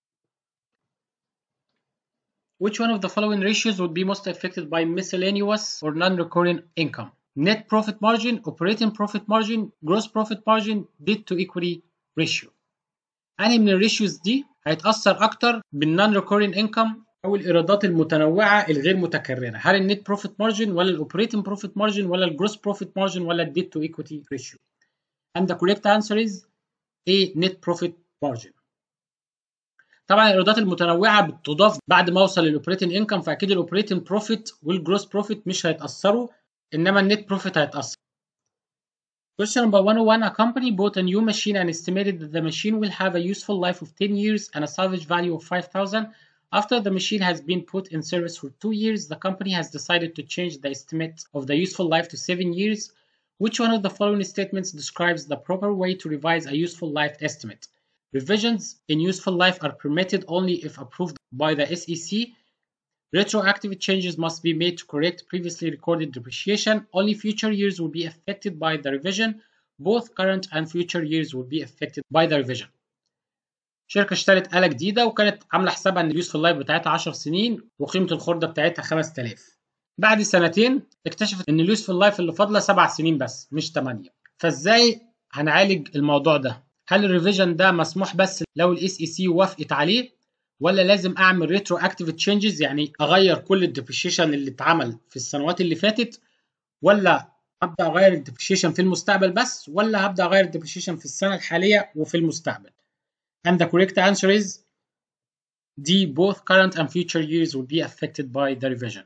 Which one of the following ratios would be most affected by miscellaneous or non-recurring income? Net profit margin, operating profit margin, gross profit margin, debt to equity ratio. أنهي من الريشيوز دي هيتأثر أكتر بالنون recurring income أو الإيرادات المتنوعة الغير متكررة. هل النت بروفيت مارجن ولا الأوبريتنج بروفيت مارجن ولا الجروس بروفيت مارجن ولا الديت تو equity ratio؟ And the correct answer is A net profit margin. طبعا الايرادات المتنوعه بتضاف بعد ما اوصل للاوبريتنج انكم فاكيد الاوبريتنج بروفيت والجروس بروفيت مش هيتاثروا انما النت بروفيت هيتاثر Question number 101 A company bought a new machine and estimated that the machine will have a useful life of 10 years and a salvage value of 5000 After the machine has been put in service for 2 years, the company has decided to change the estimate of the useful life to 7 years. Which one of the following statements describes the proper way to revise a useful life estimate? Revisions in useful life are permitted only if approved by the SEC. Retroactive changes must be made to correct previously recorded depreciation. Only future years will be affected by the revision. Both current and future years will be affected by the revision. شركة اشترت آلة جديدة وكانت عاملة حسابها إن اليوسفل لايف بتاعتها 10 سنين وقيمة الخردة بتاعتها 5000. بعد سنتين اكتشفت إن اليوسفل لايف اللي فاضلة 7 سنين بس مش 8. فإزاي هنعالج الموضوع ده؟ هل الريفيجن ده مسموح بس لو الاس اي سي وافقت عليه ولا لازم اعمل ريترو اكتيف تشينجز يعني اغير كل الديبريشيشن اللي اتعمل في السنوات اللي فاتت ولا ابدا اغير الديبريشيشن في المستقبل بس ولا هبدا اغير الديبريشيشن في السنه الحاليه وفي المستقبل and the correct answer is D both current and future years will be affected by the revision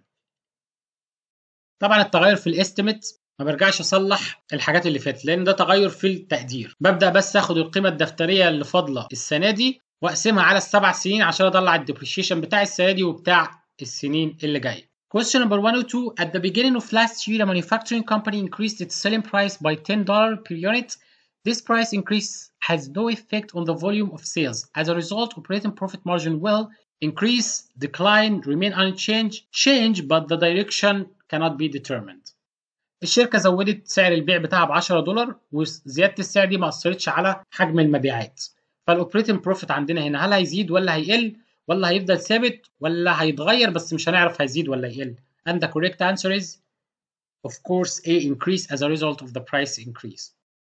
طبعا التغير في الاستيميت ما برجعش اصلح الحاجات اللي فاتت لان ده تغير في التقدير ببدا بس اخد القيمه الدفتريه اللي فاضله السنه دي واقسمها على السبع سنين عشان اطلع الديبريشيشن بتاع السنه دي وبتاع السنين اللي جايه Question number 102 At the beginning of last year, a manufacturing company increased its selling price by $10 per unit. This price increase has no effect on the volume of sales. As a result, operating profit margin will increase, decline, remain unchanged, change, but the direction cannot be determined. الشركه زودت سعر البيع بتاعها ب 10 دولار وزياده السعر دي ما اثرتش على حجم المبيعات فالاوبريتنج بروفيت عندنا هنا هل هيزيد ولا هيقل ولا هيفضل ثابت ولا هيتغير بس مش هنعرف هيزيد ولا يقل and the correct answer is of course A increase as a result of the price increase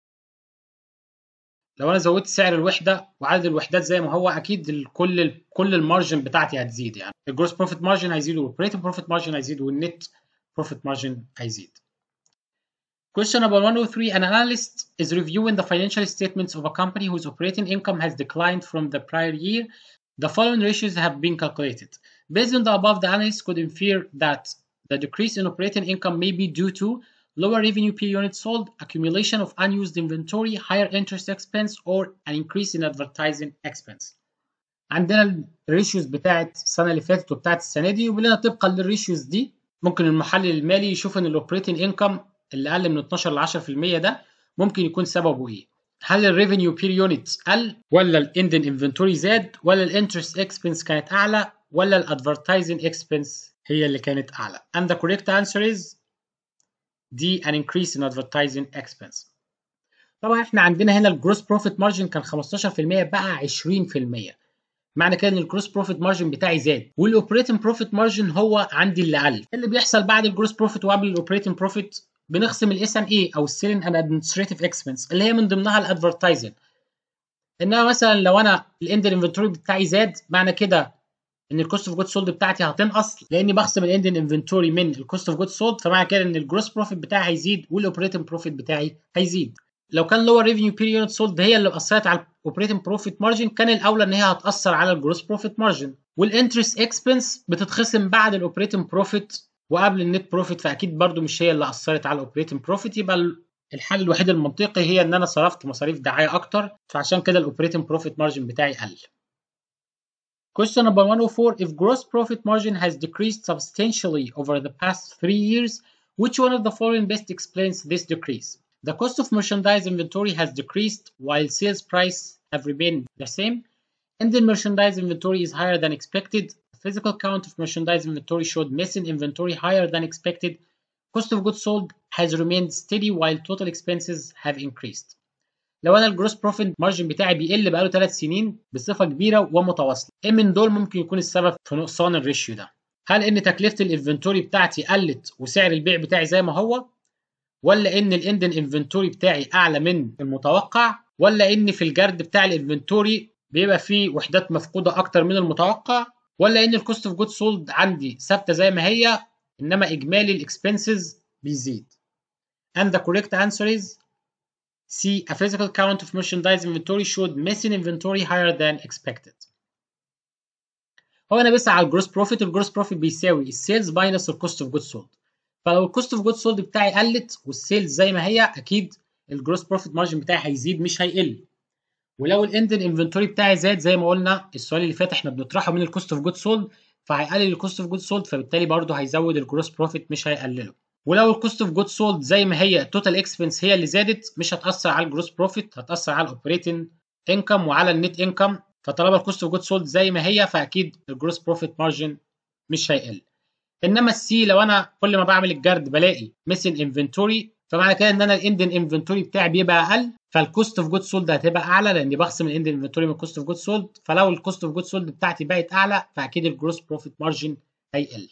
لو انا زودت سعر الوحده وعدد الوحدات زي ما هو اكيد كل كل المارجن بتاعتي هتزيد يعني الجروس بروفيت مارجن هيزيد والاوبريتنج بروفيت مارجن هيزيد والنت بروفيت مارجن هيزيد Question number 103 An analyst is reviewing the financial statements of a company whose operating income has declined from the prior year. The following ratios have been calculated. Based on the above, the analyst could infer that the decrease in operating income may be due to lower revenue per unit sold, accumulation of unused inventory, higher interest expense, or an increase in advertising expense. عندنا الريشيوز بتاعت السنه اللي فاتت وبتاعت السنه دي وبيقول لنا طبقا للريشيوز دي ممكن المحلل المالي يشوف ان الاوبريتنج انكم اللي قل من 12 ل 10% ده ممكن يكون سببه ايه هل الريفينيو بير يونت قل ولا الاندن انفنتوري زاد ولا الانترست اكسبنس كانت اعلى ولا الادفرتايزنج اكسبنس هي اللي كانت اعلى and the correct answer is D an increase in advertising expense طبعا احنا عندنا هنا الجروس بروفيت مارجن كان 15% بقى 20% معنى كده ان الجروس بروفيت مارجن بتاعي زاد والاوبريتنج بروفيت مارجن هو عندي اللي قل اللي بيحصل بعد الجروس بروفيت وقبل الاوبريتنج بروفيت بنخصم الاس ان اي او السيلين اند ادمنستريتيف اكسبنس اللي هي من ضمنها الادفرتايزنج انما مثلا لو انا الاند انفنتوري بتاعي زاد معنى كده ان الكوست اوف جود سولد بتاعتي هتنقص لاني بخصم الاند انفنتوري من الكوست اوف جود سولد فمعنى كده ان الجروس بروفيت بتاعي هيزيد والاوبريتنج بروفيت بتاعي هيزيد لو كان لور ريفينيو بير يونت سولد هي اللي اثرت على الاوبريتنج بروفيت مارجن كان الاولى ان هي هتاثر على الجروس بروفيت مارجن والانترست اكسبنس بتتخصم بعد الاوبريتنج بروفيت وقبل النت بروفيت فاكيد برضو مش هي اللي اثرت على الاوبريتنج بروفيت يبقى الحل الوحيد المنطقي هي ان انا صرفت مصاريف دعايه اكتر فعشان كده الاوبريتنج بروفيت مارجن بتاعي قل Question number 104 If gross profit margin has decreased substantially over the past three years, which one of the following best explains this decrease? The cost of merchandise inventory has decreased while sales price have remained the same, and the merchandise inventory is higher than expected. The physical count of merchandise inventory showed missing inventory higher than expected. Cost of goods sold has remained steady while total expenses have increased. لو انا الجروس بروفيت مارجن بتاعي بيقل بقاله 3 سنين بصفه كبيره ومتواصله ايه من دول ممكن يكون السبب في نقصان الريشيو ده هل ان تكلفه الانفنتوري بتاعتي قلت وسعر البيع بتاعي زي ما هو ولا ان الاندن انفنتوري بتاعي اعلى من المتوقع ولا ان في الجرد بتاع الانفنتوري بيبقى فيه وحدات مفقوده اكتر من المتوقع ولا ان الكوست اوف جود سولد عندي ثابته زي ما هي انما اجمالي الاكسبنسز بيزيد and the correct answer is C. A physical count of merchandise inventory showed missing inventory higher than expected. هو انا بسعى على الجروس بروفيت الجروس بروفيت بيساوي السيلز ماينس الكوست اوف جود سولد فلو الكوست اوف جود سولد بتاعي قلت والسيلز زي ما هي اكيد الجروس بروفيت مارجن بتاعي هيزيد مش هيقل ولو الاندن انفنتوري بتاعي زاد زي ما قلنا السؤال اللي فات احنا بنطرحه من الكوست اوف جود سولد فهيقلل الكوست اوف جود سولد فبالتالي برضه هيزود الجروس بروفيت مش هيقلله ولو الكوست اوف جود سولد زي ما هي التوتال اكسبنس هي اللي زادت مش هتاثر على الجروس بروفيت هتاثر على الاوبريتنج انكم وعلى النت انكم فطالما الكوست اوف جود سولد زي ما هي فاكيد الجروس بروفيت مارجن مش هيقل انما السي لو انا كل ما بعمل الجرد بلاقي ميسن انفنتوري فمعنى كده ان انا الاندن انفنتوري بتاعي بيبقى اقل فالكوست اوف جود سولد هتبقى اعلى لاني بخصم الاندن انفنتوري من الكوست اوف جود سولد فلو الكوست اوف جود سولد بتاعتي بقت اعلى فاكيد الجروس بروفيت مارجن هيقل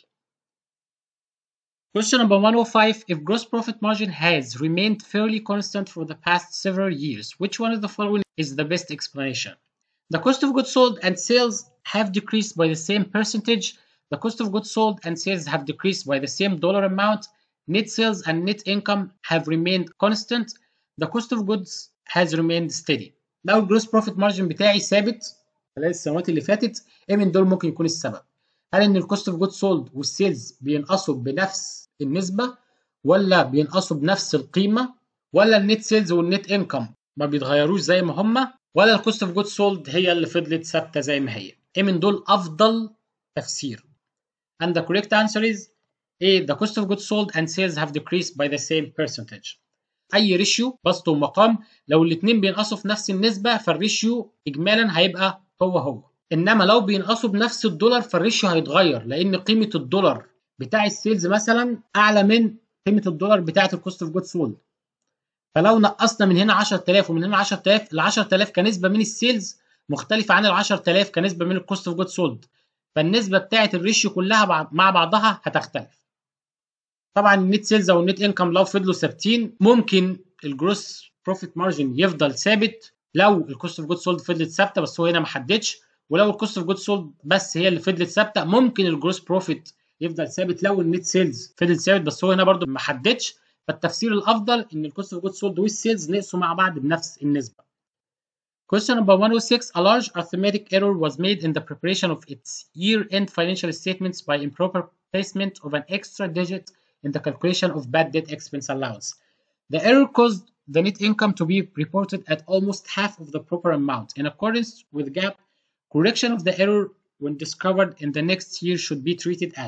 Question number 105 If gross profit margin has remained fairly constant for the past several years, which one of the following is the best explanation? The cost of goods sold and sales have decreased by the same percentage. The cost of goods sold and sales have decreased by the same dollar amount. Net sales and net income have remained constant. The cost of goods has remained steady. لو الجروس بروفيت مارجن بتاعي ثابت خلال السنوات اللي فاتت ايه من دول ممكن يكون السبب؟ هل ان الكوست اوف جود سولد والسيلز بينقصوا بنفس النسبة ولا بينقصوا بنفس القيمة ولا النت سيلز والنت انكم ما بيتغيروش زي ما هما ولا الكوست اوف جود سولد هي اللي فضلت ثابتة زي ما هي ايه من دول افضل تفسير and the correct answer is A the cost of goods sold and sales have decreased by the same percentage اي ريشيو بسط ومقام لو الاثنين بينقصوا في نفس النسبة فالريشيو اجمالا هيبقى هو هو انما لو بينقصوا بنفس الدولار فالريشيو هيتغير لان قيمة الدولار بتاع السيلز مثلا اعلى من قيمه الدولار بتاعه الكوست اوف جود سولد فلو نقصنا من هنا 10000 ومن هنا 10000 ال 10000 كنسبه من السيلز مختلفه عن ال 10000 كنسبه من الكوست اوف جود سولد فالنسبه بتاعه الريشيو كلها مع بعضها هتختلف طبعا النت سيلز او النت انكم لو فضلوا ثابتين ممكن الجروس بروفيت مارجن يفضل ثابت لو الكوست اوف جود سولد فضلت ثابته بس هو هنا ما حددش ولو الكوست اوف جود سولد بس هي اللي فضلت ثابته ممكن الجروس بروفيت يفضل ثابت لو النت سيلز فضل ثابت بس هو هنا برضو ما حددش فالتفسير الافضل ان الكوست اوف جود سولد والسيلز نقصوا مع بعض بنفس النسبه. Question number 106 A large arithmetic error was made in the preparation of its year-end financial statements by improper placement of an extra digit in the calculation of bad debt expense allowance. The error caused the net income to be reported at almost half of the proper amount. In accordance with GAAP, correction of the error when discovered in the next year should be treated as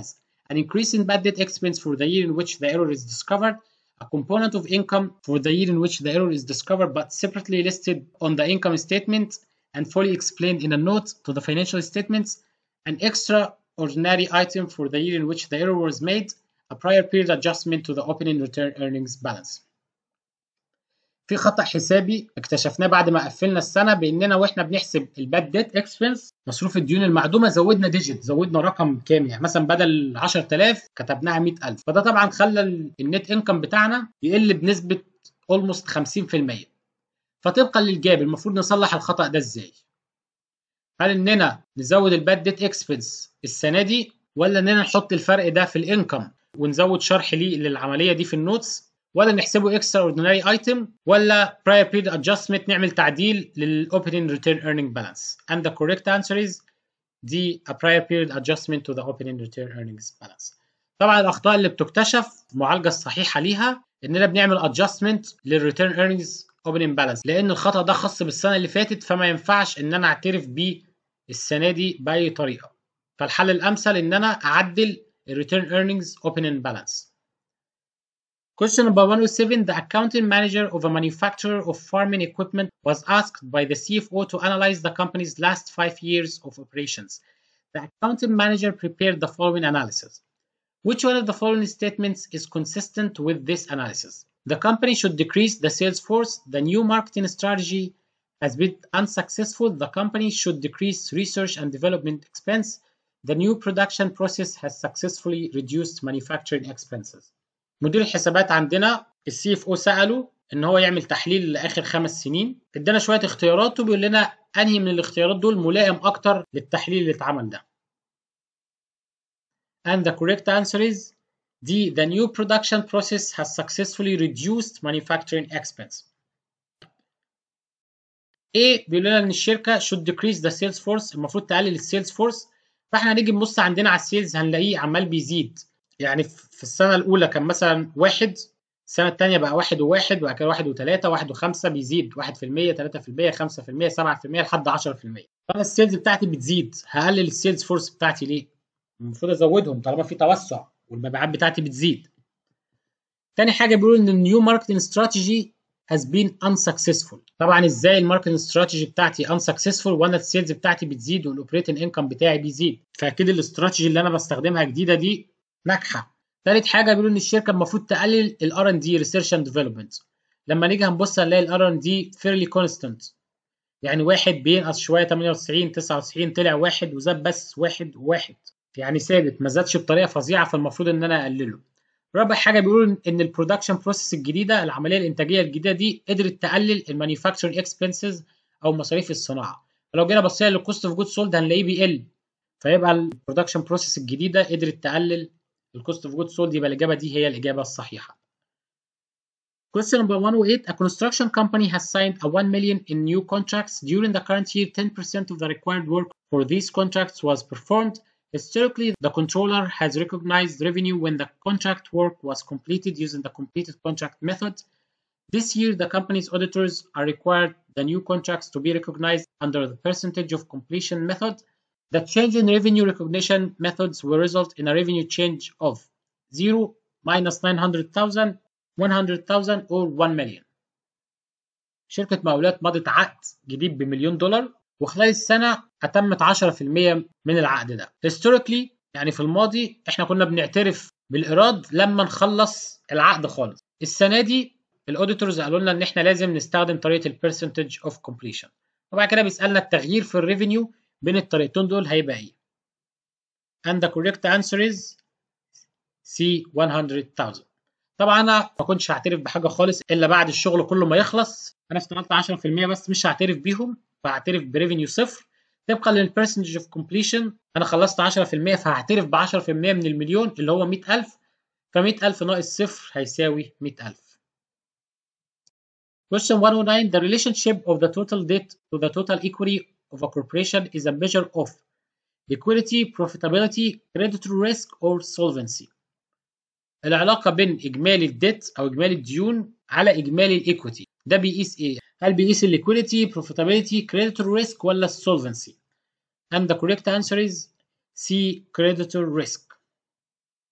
an increase in bad debt expense for the year in which the error is discovered, a component of income for the year in which the error is discovered but separately listed on the income statement and fully explained in a note to the financial statements, an extraordinary item for the year in which the error was made, a prior period adjustment to the opening return earnings balance. في خطأ حسابي اكتشفناه بعد ما قفلنا السنة بإننا وإحنا بنحسب الباد ديت اكسبنس مصروف الديون المعدومة زودنا ديجيت زودنا رقم كام يعني مثلا بدل 10000 كتبناها 100000 فده طبعا خلى النت انكم بتاعنا يقل بنسبة اولموست 50% فطبقا للجاب المفروض نصلح الخطأ ده ازاي؟ هل اننا نزود الباد ديت اكسبنس السنة دي ولا اننا نحط الفرق ده في الانكم ونزود شرح ليه للعملية دي في النوتس ولا نحسبه extraordinary item ولا prior period adjustment نعمل تعديل للopening return earning balance and the correct answer is D a prior period adjustment to the opening return earnings balance طبعا الاخطاء اللي بتكتشف المعالجه الصحيحه ليها اننا بنعمل adjustment للreturn earnings opening balance لان الخطا ده خاص بالسنه اللي فاتت فما ينفعش ان انا اعترف بيه السنه دي باي طريقه فالحل الامثل ان انا اعدل الreturn earnings opening balance Question number 107 The accounting manager of a manufacturer of farming equipment was asked by the CFO to analyze the company's last five years of operations. The accounting manager prepared the following analysis. Which one of the following statements is consistent with this analysis? The company should decrease the sales force. The new marketing strategy has been unsuccessful. The company should decrease research and development expense. The new production process has successfully reduced manufacturing expenses. مدير الحسابات عندنا السي اف او ساله ان هو يعمل تحليل لاخر خمس سنين ادانا شويه اختيارات وبيقول لنا انهي من الاختيارات دول ملائم اكتر للتحليل اللي اتعمل ده and the correct answer is D the new production process has successfully reduced manufacturing expense A بيقول لنا ان الشركه should decrease the sales force المفروض تقلل السيلز فورس فاحنا هنيجي نبص عندنا على السيلز هنلاقيه عمال بيزيد يعني في السنة الأولى كان مثلا واحد السنة التانية بقى واحد وواحد وبعد كده واحد وتلاتة واحد وخمسة بيزيد واحد في المية تلاتة في المية خمسة في المية سبعة في المية لحد عشرة في المية فأنا السيلز بتاعتي بتزيد هقلل السيلز فورس بتاعتي ليه؟ المفروض أزودهم طالما في توسع والمبيعات بتاعتي بتزيد. تاني حاجة بيقول إن النيو ماركتنج استراتيجي has been unsuccessful طبعا ازاي الماركتنج استراتيجي بتاعتي unsuccessful وانا السيلز بتاعتي بتزيد والاوبريتنج انكم بتاعي بيزيد فاكيد الاستراتيجي اللي انا بستخدمها جديده دي ناجحه ثالث حاجه بيقولوا ان الشركه المفروض تقلل الار ان دي ريسيرش اند ديفلوبمنت لما نيجي هنبص هنلاقي الار ان دي فيرلي كونستنت يعني واحد بينقص شويه 98 99 طلع واحد وزاد بس واحد وواحد يعني ثابت ما زادش بطريقه فظيعه فالمفروض ان انا اقلله رابع حاجه بيقولوا ان البرودكشن بروسيس الجديده العمليه الانتاجيه الجديده دي قدرت تقلل المانيفاكتشرنج اكسبنسز او مصاريف الصناعه فلو جينا بصينا للكوست اوف جود سولد هنلاقيه بيقل فيبقى البرودكشن بروسيس الجديده قدرت تقلل الكوست اوف جود سولد يبقى الاجابه دي هي الاجابه الصحيحه. Question number 108 A construction company has signed a 1 million in new contracts. During the current year, 10% of the required work for these contracts was performed. Historically, the controller has recognized revenue when the contract work was completed using the completed contract method. This year, the company's auditors are required the new contracts to be recognized under the percentage of completion method. The change in revenue recognition methods will result in a revenue change of 0, minus 900,000, 100,000 or 1 million. شركة مقاولات مضت عقد جديد بمليون دولار وخلال السنة أتمت 10% من العقد ده. Historically يعني في الماضي احنا كنا بنعترف بالإيراد لما نخلص العقد خالص. السنة دي الاوديتورز قالوا لنا ان احنا لازم نستخدم طريقة البرسنتج اوف completion. وبعد كده بيسألنا التغيير في الريفينيو بين الطريقتين دول هيبقى ايه and the correct answer is C 100,000 طبعا انا ما كنتش هعترف بحاجه خالص الا بعد الشغل كله ما يخلص انا اشتغلت 10% بس مش هعترف بيهم فهعترف بريفينيو صفر طبقا للبرسنتج اوف كومبليشن انا خلصت 10% فهعترف ب 10% من المليون اللي هو 100000 ف 100000 ناقص صفر هيساوي 100000 Question 109 The relationship of the total debt to the total equity of a corporation is a measure of liquidity, profitability, creditor risk or solvency. العلاقة بين إجمالي الديت أو إجمالي الديون على إجمالي الإيكويتي ده بيقيس إيه؟ هل بيقيس الليكويديتي, profitability, creditor risk ولا solvency؟ And the correct answer is C creditor risk.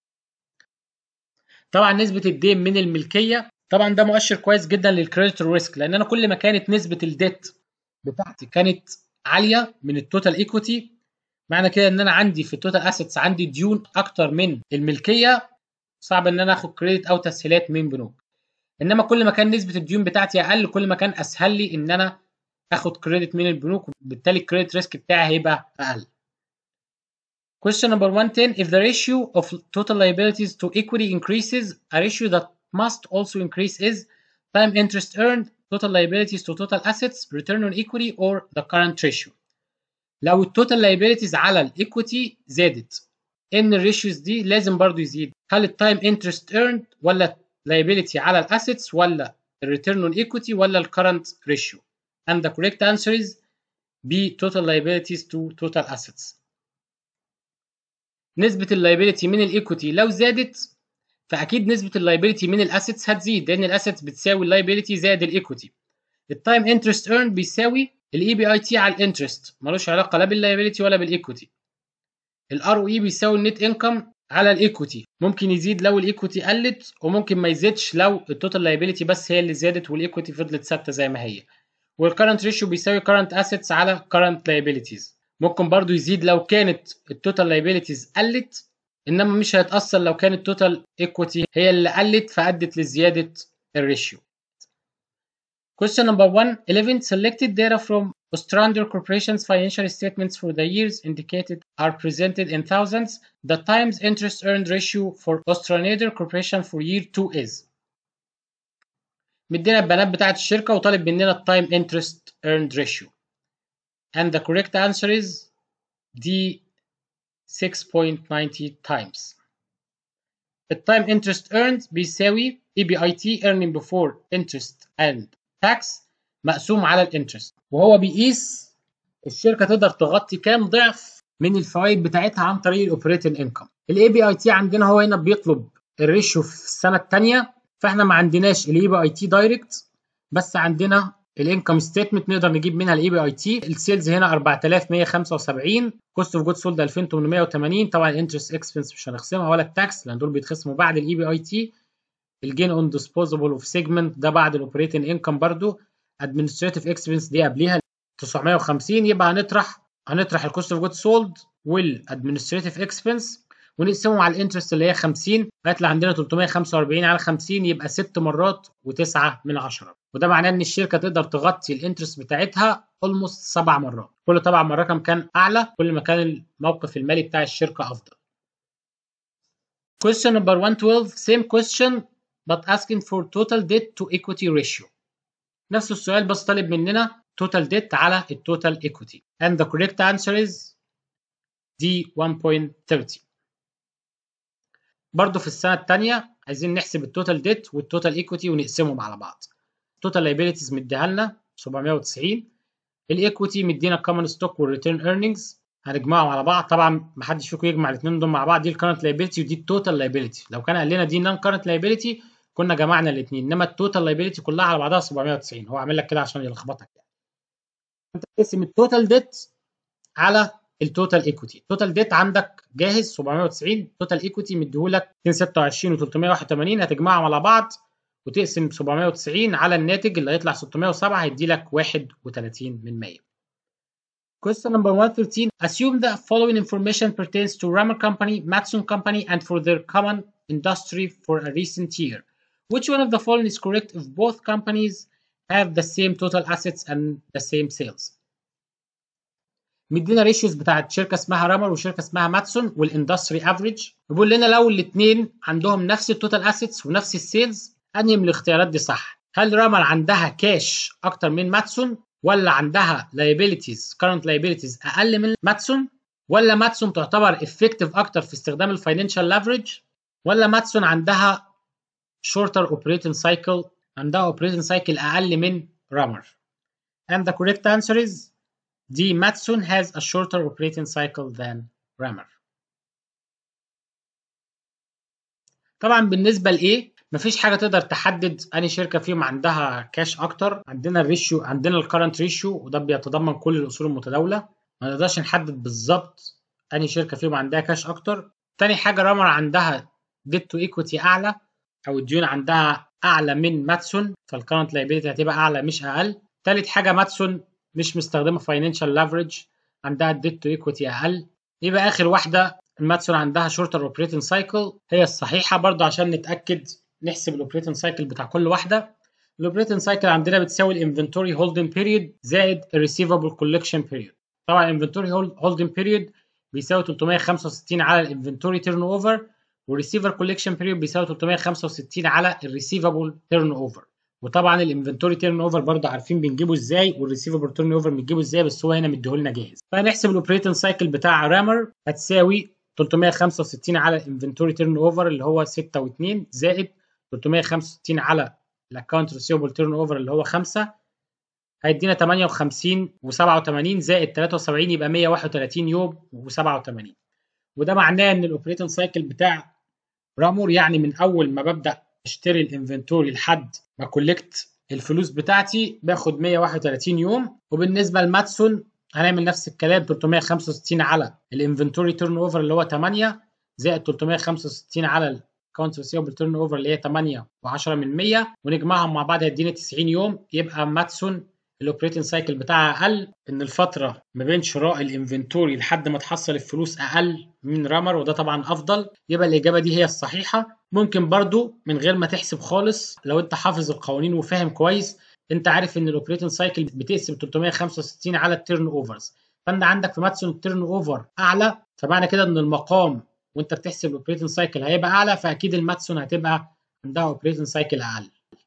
طبعا نسبه الدين من الملكيه طبعا ده مؤشر كويس جدا للكريديتور ريسك لان انا كل ما كانت نسبه الديت بتاعتي كانت عاليه من التوتال ايكويتي معنى كده ان انا عندي في التوتال اسيتس عندي ديون اكتر من الملكيه صعب ان انا اخد كريدت او تسهيلات من بنوك انما كل ما كان نسبه الديون بتاعتي اقل كل ما كان اسهل لي ان انا اخد كريدت من البنوك وبالتالي الكريدت ريسك بتاعي هيبقى اقل Question number 110 If the ratio of total liabilities to equity increases, a ratio that must also increase is time interest earned, total liabilities to total assets, return on equity, or the current ratio. لو التوتال liabilities على الايكويتي زادت ان الريشيوز دي لازم برضو يزيد هل التايم انترست earned ولا liability على الاسيتس ولا الريتيرن اون ايكويتي ولا الكرنت ريشيو and the correct answer is B total liabilities to total assets نسبة اللايبيليتي من الايكويتي لو زادت فاكيد نسبة اللايبيليتي من الاسيتس هتزيد لان الاسيتس بتساوي اللايبيليتي زائد الايكويتي التايم انترست ايرن بيساوي الاي بي اي تي على الانترست ملوش علاقة لا باللايبيليتي ولا بالايكويتي الار او اي بيساوي النت انكم على الايكويتي ممكن يزيد لو الايكويتي قلت وممكن ما يزيدش لو التوتال لايبيليتي بس هي اللي زادت والايكويتي فضلت ثابته زي ما هي والكرنت ريشيو بيساوي كرنت اسيتس على كرنت لايبيليتيز ممكن برضو يزيد لو كانت التوتال لايبيليتيز قلت انما مش هيتاثر لو كانت التوتال ايكويتي هي اللي قلت فادت لزياده الريشيو Question number 1 11 selected data from Ostrander Corporation's financial statements for the years indicated are presented in thousands. The times interest earned ratio for Ostrander Corporation for year 2 is مدينا البيانات بتاعت الشركة وطالب مننا التايم interest earned ratio. And the correct answer is D 6.90 times. التايم interest earned بيساوي EBIT earning before interest and tax مقسوم على الانترست وهو بيقيس الشركه تقدر تغطي كام ضعف من الفوائد بتاعتها عن طريق الاوبريتنج انكم الاي بي اي تي عندنا هو هنا بيطلب الريشيو في السنه الثانيه فاحنا ما عندناش الاي بي اي تي دايركت بس عندنا الانكم ستيتمنت نقدر نجيب منها الاي بي اي تي السيلز هنا 4175 كوست اوف جود سولد 2880 طبعا الانترست اكسبنس مش هنخصمها ولا التاكس لان دول بيتخصموا بعد الاي بي اي تي الجين اون ديسبوزبل اوف سيجمنت ده بعد الاوبريتنج انكم برضو ادمنستريتيف اكسبنس دي قبليها 950 يبقى هنطرح هنطرح الكوست اوف جود سولد والادمنستريتيف اكسبنس ونقسمهم على الانترست اللي هي 50 هيطلع عندنا 345 على 50 يبقى 6 مرات و9 من 10 وده معناه ان الشركه تقدر تغطي الانترست بتاعتها اولموست 7 مرات كل طبعا ما الرقم كان اعلى كل ما كان الموقف المالي بتاع الشركه افضل Question number 112 same question but asking for total debt to equity ratio نفس السؤال بس طالب مننا total debt على التوتال equity and the correct answer is D 1.30 برضه في السنة الثانية عايزين نحسب التوتال ديت والتوتال ايكويتي ونقسمهم على بعض التوتال لايبيليتيز مديها لنا 790 الايكويتي مدينا الكومن ستوك والريتيرن ايرنينجز هنجمعهم على بعض طبعا ما حدش فيكم يجمع الاثنين دول مع بعض دي الكرنت لايبيليتي ودي التوتال لايبيليتي لو كان قال لنا دي نون كرنت لايبيليتي كنا جمعنا الاثنين انما التوتال لايبيليتي كلها على بعضها 790 هو عامل لك كده عشان يلخبطك يعني انت تقسم التوتال ديت على التوتال ايكويتي التوتال ديت عندك جاهز 790 توتال ايكويتي مديهولك 226 و381 هتجمعهم على بعض وتقسم 790 على الناتج اللي هيطلع 607 هيدي لك 31 من 100 Question number 113 Assume the following information pertains to Rammer Company, Matson Company and for their common industry for a recent year. Which one of the following is correct if both companies have the same total assets and the same sales? مدينا ريشيوز بتاعت شركه اسمها رامر وشركه اسمها ماتسون والاندستري افريج بيقول لنا لو الاثنين عندهم نفس التوتال اسيتس ونفس السيلز انهي من الاختيارات دي صح هل رامر عندها كاش اكتر من ماتسون ولا عندها liabilities current liabilities اقل من ماتسون ولا ماتسون تعتبر effective اكتر في استخدام الفاينانشال لافريج ولا ماتسون عندها shorter operating cycle عندها operating cycle اقل من رامر and the correct answer is D. Matsun has a shorter operating cycle than Rammer. طبعا بالنسبة لإيه مفيش حاجة تقدر تحدد أنهي شركة فيهم عندها كاش أكتر عندنا الريشيو عندنا الكرنت ريشيو وده بيتضمن كل الأصول المتداولة ما نقدرش نحدد بالظبط أنهي شركة فيهم عندها كاش أكتر تاني حاجة رامر عندها ديت تو ايكويتي أعلى او الديون عندها اعلى من ماتسون فالكرنت لايبيلتي هتبقى اعلى مش اقل تالت حاجه ماتسون مش مستخدمه فاينانشال لافريج عندها الديت تو ايكويتي اقل يبقى اخر واحده الماتسون عندها شورتر اوبريتنج سايكل هي الصحيحه برضو عشان نتاكد نحسب الاوبريتنج سايكل بتاع كل واحده الاوبريتنج سايكل عندنا بتساوي الانفنتوري هولدنج بيريد زائد الريسيفبل كولكشن بيريد طبعا الانفنتوري هولدنج بيريد بيساوي 365 على الانفنتوري تيرن اوفر والريسيفر كولكشن بيريد بيساوي 365 على الريسيفبل تيرن اوفر وطبعا الانفنتوري تيرن اوفر برضه عارفين بنجيبه ازاي والريسيفبل تيرن اوفر بنجيبه ازاي بس هو هنا مديهولنا جاهز فهنحسب الاوبريتنج سايكل بتاع رامر هتساوي 365 على الانفنتوري تيرن اوفر اللي هو 6 و2 زائد 365 على الاكونت ريسيفبل تيرن اوفر اللي هو 5 هيدينا 58 و87 زائد 73 يبقى 131 يوم و87 وده معناه ان الاوبريتنج سايكل بتاع رامور يعني من اول ما ببدا اشتري الانفنتوري لحد ما كولكت الفلوس بتاعتي باخد 131 يوم وبالنسبه لماتسون هنعمل نفس الكلام 365 على الانفنتوري تيرن اوفر اللي هو 8 زائد 365 على الاكونت ريسيفبل تيرن اوفر اللي هي 8 و10 من 100 ونجمعهم مع بعض هيدينا 90 يوم يبقى ماتسون الاوبريتنج سايكل بتاعها اقل ان الفتره ما بين شراء الانفنتوري لحد ما تحصل الفلوس اقل من رامر وده طبعا افضل يبقى الاجابه دي هي الصحيحه ممكن برضو من غير ما تحسب خالص لو انت حافظ القوانين وفاهم كويس انت عارف ان الاوبريتنج سايكل بتقسم 365 على التيرن اوفرز فانت عندك في ماتسون التيرن اوفر اعلى فمعنى كده ان المقام وانت بتحسب الاوبريتنج سايكل هيبقى اعلى فاكيد الماتسون هتبقى عندها اوبريتنج سايكل اقل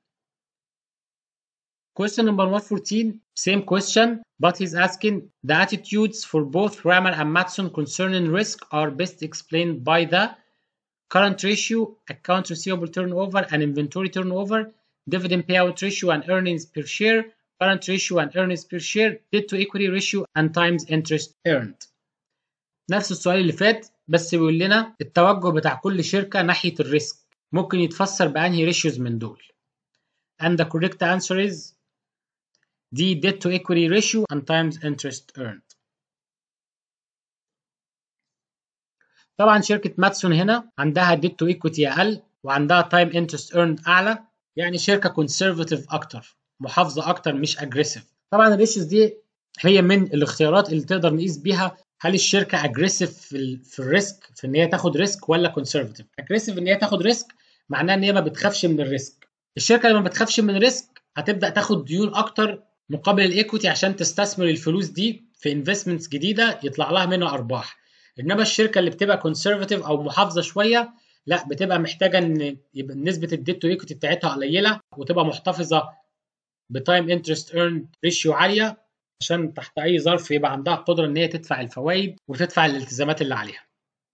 Question number 114, same question, but he's asking the attitudes for both Rammer and Matson concerning risk are best explained by the current ratio, account receivable turnover and inventory turnover, dividend payout ratio and earnings per share, current ratio and earnings per share, debt to equity ratio and times interest earned. نفس السؤال اللي فات بس بيقول لنا التوجه بتاع كل شركة ناحية الريسك ممكن يتفسر بأنهي ريشيوز من دول. And the correct answer is دي debt to equity ratio and times interest earned. طبعا شركة ماتسون هنا عندها debt to equity أقل وعندها time interest earned أعلى يعني شركة conservative أكتر محافظة أكتر مش aggressive. طبعا الريشيوز دي هي من الاختيارات اللي تقدر نقيس بيها هل الشركة aggressive في, ال في الريسك في إن هي تاخد ريسك ولا conservative. aggressive إن هي تاخد ريسك معناه إن هي ما بتخافش من الريسك. الشركة اللي ما بتخافش من الريسك هتبدأ تاخد ديون أكتر مقابل الايكوتي عشان تستثمر الفلوس دي في انفستمنتس جديده يطلع لها منها ارباح انما الشركه اللي بتبقى كونسرفاتيف او محافظه شويه لا بتبقى محتاجه ان يبقى نسبه الديت تو ايكوتي بتاعتها قليله وتبقى محتفظه بتايم انترست ايرن ريشيو عاليه عشان تحت اي ظرف يبقى عندها قدره ان هي تدفع الفوائد وتدفع الالتزامات اللي عليها.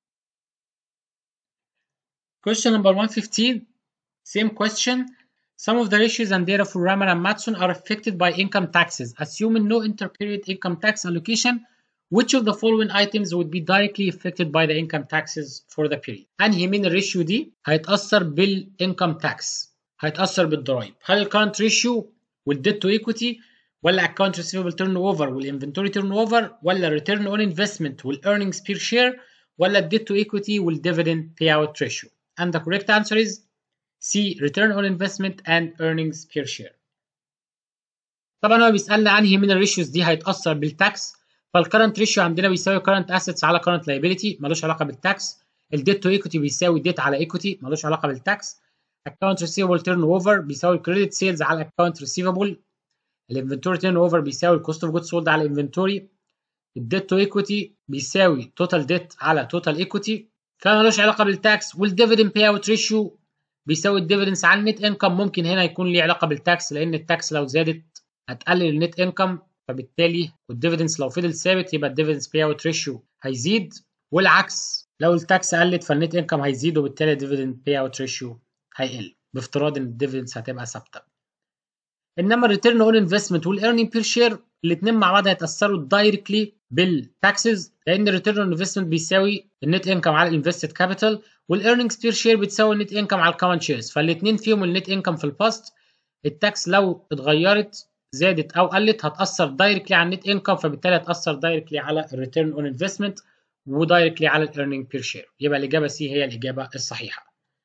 Question number 115 same question Some of the ratios and data for Raman and Matson are affected by income taxes. Assuming no interperiod income tax allocation, which of the following items would be directly affected by the income taxes for the period? أنهي من الريشيو دي هيتأثر بالإنكم تاكس؟ هيتأثر بالضرايب. هل الكرنت ريشيو والديت تو ايكويتي ولا account receivable turnover والinventory turnover ولا return on investment والاearnings per share ولا الديت تو ايكويتي والdividend payout ratio? And the correct answer is C. Return on investment and earnings per share. طبعا هو بيسألنا انهي من الريشيوز دي هيتأثر بالتاكس فالكرنت ريشيو عندنا بيساوي current assets على current liability ملوش علاقة بالتاكس الديت تو ايكوتي بيساوي ديت على ايكوتي ملوش علاقة بالتاكس account receivable turnover بيساوي credit sales على account receivable الانفنتوري تيرن اوفر بيساوي الكوست اوف جود سولد على الانفنتوري الديت تو ايكويتي بيساوي توتال ديت على توتال ايكويتي فمالوش علاقه بالتاكس والديفيدند باي اوت ريشيو بيساوي الديفيدنس على النت انكم ممكن هنا يكون ليه علاقه بالتاكس لان التاكس لو زادت هتقلل النت انكم فبالتالي والديفيدنس لو فضل ثابت يبقى الديفيدنس باي اوت ريشيو هيزيد والعكس لو التاكس قلت فالنت انكم هيزيد وبالتالي الديفيدند باي اوت ريشيو هيقل بافتراض ان الديفيدنس هتبقى ثابته انما الريتيرن اون انفستمنت والايرنينج بير شير الاثنين مع بعض هيتاثروا دايركتلي بالتاكسز لان الريتيرن اون انفستمنت بيساوي النت انكم على الانفستد كابيتال والايرنينجز بير شير بتساوي النت انكم على الكومن شيرز فالاثنين فيهم النت انكم في الباست التاكس لو اتغيرت زادت او قلت هتاثر دايركتلي على النت انكم فبالتالي هتاثر دايركتلي على الريتيرن اون انفستمنت ودايركتلي على الايرنينج بير شير يبقى الاجابه سي هي الاجابه الصحيحه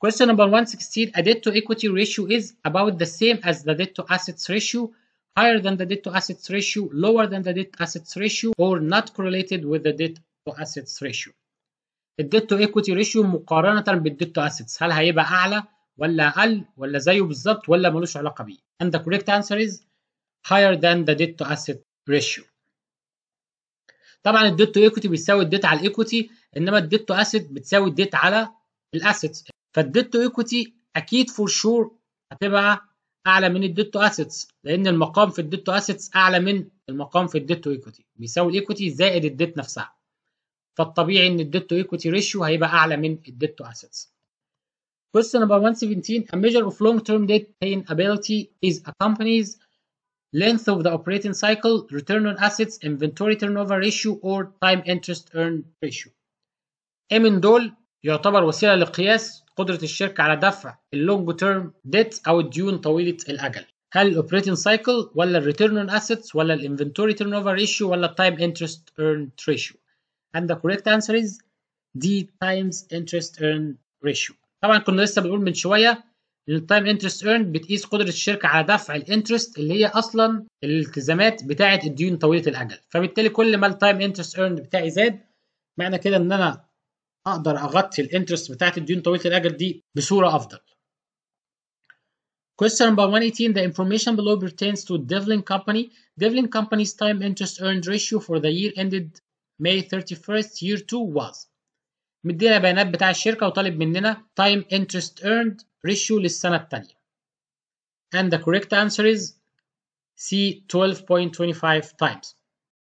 Question number 116 a debt to equity ratio is about the same as the debt to assets ratio higher than the debt to assets ratio lower than the debt to assets ratio or not correlated with the debt to assets ratio الديت تو ايكويتي ريشيو مقارنه بالديت تو اسيتس هل هيبقى اعلى ولا اقل ولا زيه بالظبط ولا ملوش علاقه بيه and the correct answer is higher than the debt to asset ratio طبعا الديت تو ايكويتي بيساوي الديت على الايكويتي انما الديت تو اسيت بتساوي الديت على الاسيتس فالديت تو ايكويتي اكيد فور شور هتبقى اعلى من الديت تو اسيتس لان المقام في الديت تو اسيتس اعلى من المقام في الديت تو ايكويتي بيساوي الايكويتي زائد الديت نفسها فالطبيعي ان الديت تو ايكويتي ريشيو هيبقى اعلى من الديت تو اسيتس Question number 117 A measure of long-term debt paying ability is a company's length of the operating cycle, return on assets, inventory turnover ratio, or time interest earned ratio. ايه من دول يعتبر وسيله لقياس قدره الشركه على دفع اللونج تيرم ديت او الديون طويله الاجل. هل الاوبريتنج سايكل ولا الريتيرن اون اسيتس ولا الانفنتوري تيرن اوفر ريشيو ولا التايم انترست earned ريشيو؟ And the correct answer is D times interest earned ratio. طبعا كنا لسه بنقول من شويه ان التايم انترست ايرن بتقيس قدره الشركه على دفع الانترست اللي هي اصلا الالتزامات بتاعه الديون طويله الاجل فبالتالي كل ما التايم انترست ايرن بتاعي زاد معنى كده ان انا اقدر اغطي الانترست بتاعه الديون طويله الاجل دي بصوره افضل Question number 118 The information below pertains to Devlin Company. Devlin Company's time interest earned ratio for the year ended May 31st year 2 was مدينا بيانات بتاع الشركة وطالب مننا time interest earned ratio للسنة التانية. And the correct answer is C 12.25 times.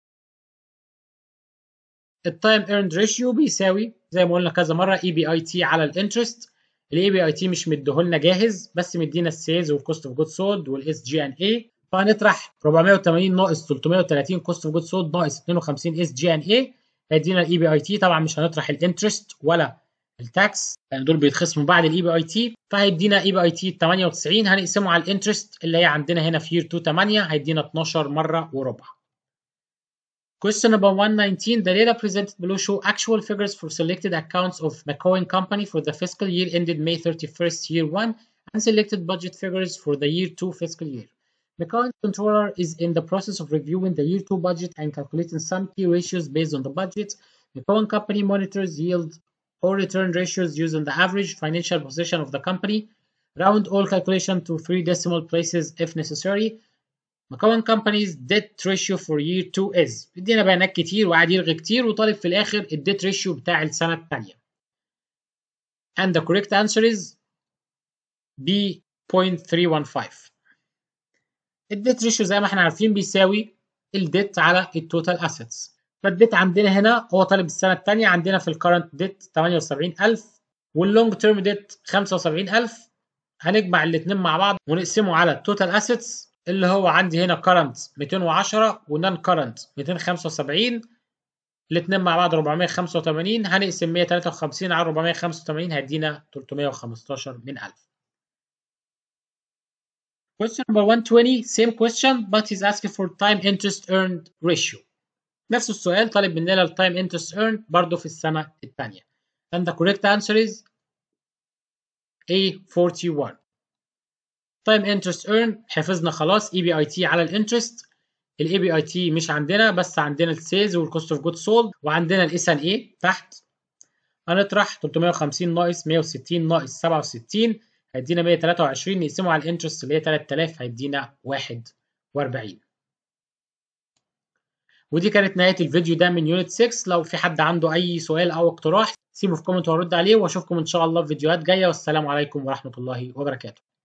التايم earned ratio بيساوي زي ما قلنا كذا مرة اي بي اي تي على الانترست الاي بي اي تي مش مديهولنا جاهز بس مدينا السيلز والكوست اوف جود سولد والاس جي ان اي فهنطرح 480 ناقص 330 كوست اوف جود سولد ناقص 52 اس جي ان اي هيدينا الاي بي اي تي طبعا مش هنطرح الانترست ولا التاكس لان دول بيتخصموا بعد الاي بي اي تي فهيدينا اي بي اي تي 98 هنقسمه على الانترست اللي هي عندنا هنا في يير 2 8 هيدينا 12 مره وربع. Question number 119 The data presented below show actual figures for selected accounts of McCohen Company for the fiscal year ended May 31st, year 1, and selected budget figures for the year 2 fiscal year. McCohen's controller is in the process of reviewing the year 2 budget and calculating some key ratios based on the budget. McCohen Company monitors yield or return ratios using the average financial position of the company. Round all calculation to three decimal places if necessary. McCohen Company's debt ratio for year 2 is ادينا بيانات كتير وقاعد يلغي كتير وطالب في الاخر الديت ريشيو بتاع السنه الثانيه. And the correct answer is B.315. الديت ريشيو زي ما احنا عارفين بيساوي الديت على التوتال اسيتس. فالديت عندنا هنا هو طالب السنه الثانيه عندنا في الكرنت ديت 78000 واللونج تيرم ديت 75000 هنجمع الاثنين مع بعض ونقسمه على التوتال اسيتس اللي هو عندي هنا كرنت 210 ونان كرنت 275 الاثنين مع بعض 485 هنقسم 153 على 485 هيدينا 315 من 1000 Question number 120 same question but he's asking for time interest earned ratio نفس السؤال طالب مننا التايم انترست earned برضه في السنة الثانية and the correct answer is A41 تايم انترست earned حفظنا خلاص اي بي اي تي على الانترست الاي بي اي تي مش عندنا بس عندنا السيلز والكوست اوف جود سولد وعندنا الاس ان اي تحت هنطرح 350 ناقص 160 ناقص 67 هيدينا 123 نقسمه على الانترست اللي هي 3000 هيدينا 41 ودي كانت نهاية الفيديو ده من يونت 6 لو في حد عنده أي سؤال أو اقتراح سيبه في كومنت وهرد عليه وأشوفكم إن شاء الله في فيديوهات جاية والسلام عليكم ورحمة الله وبركاته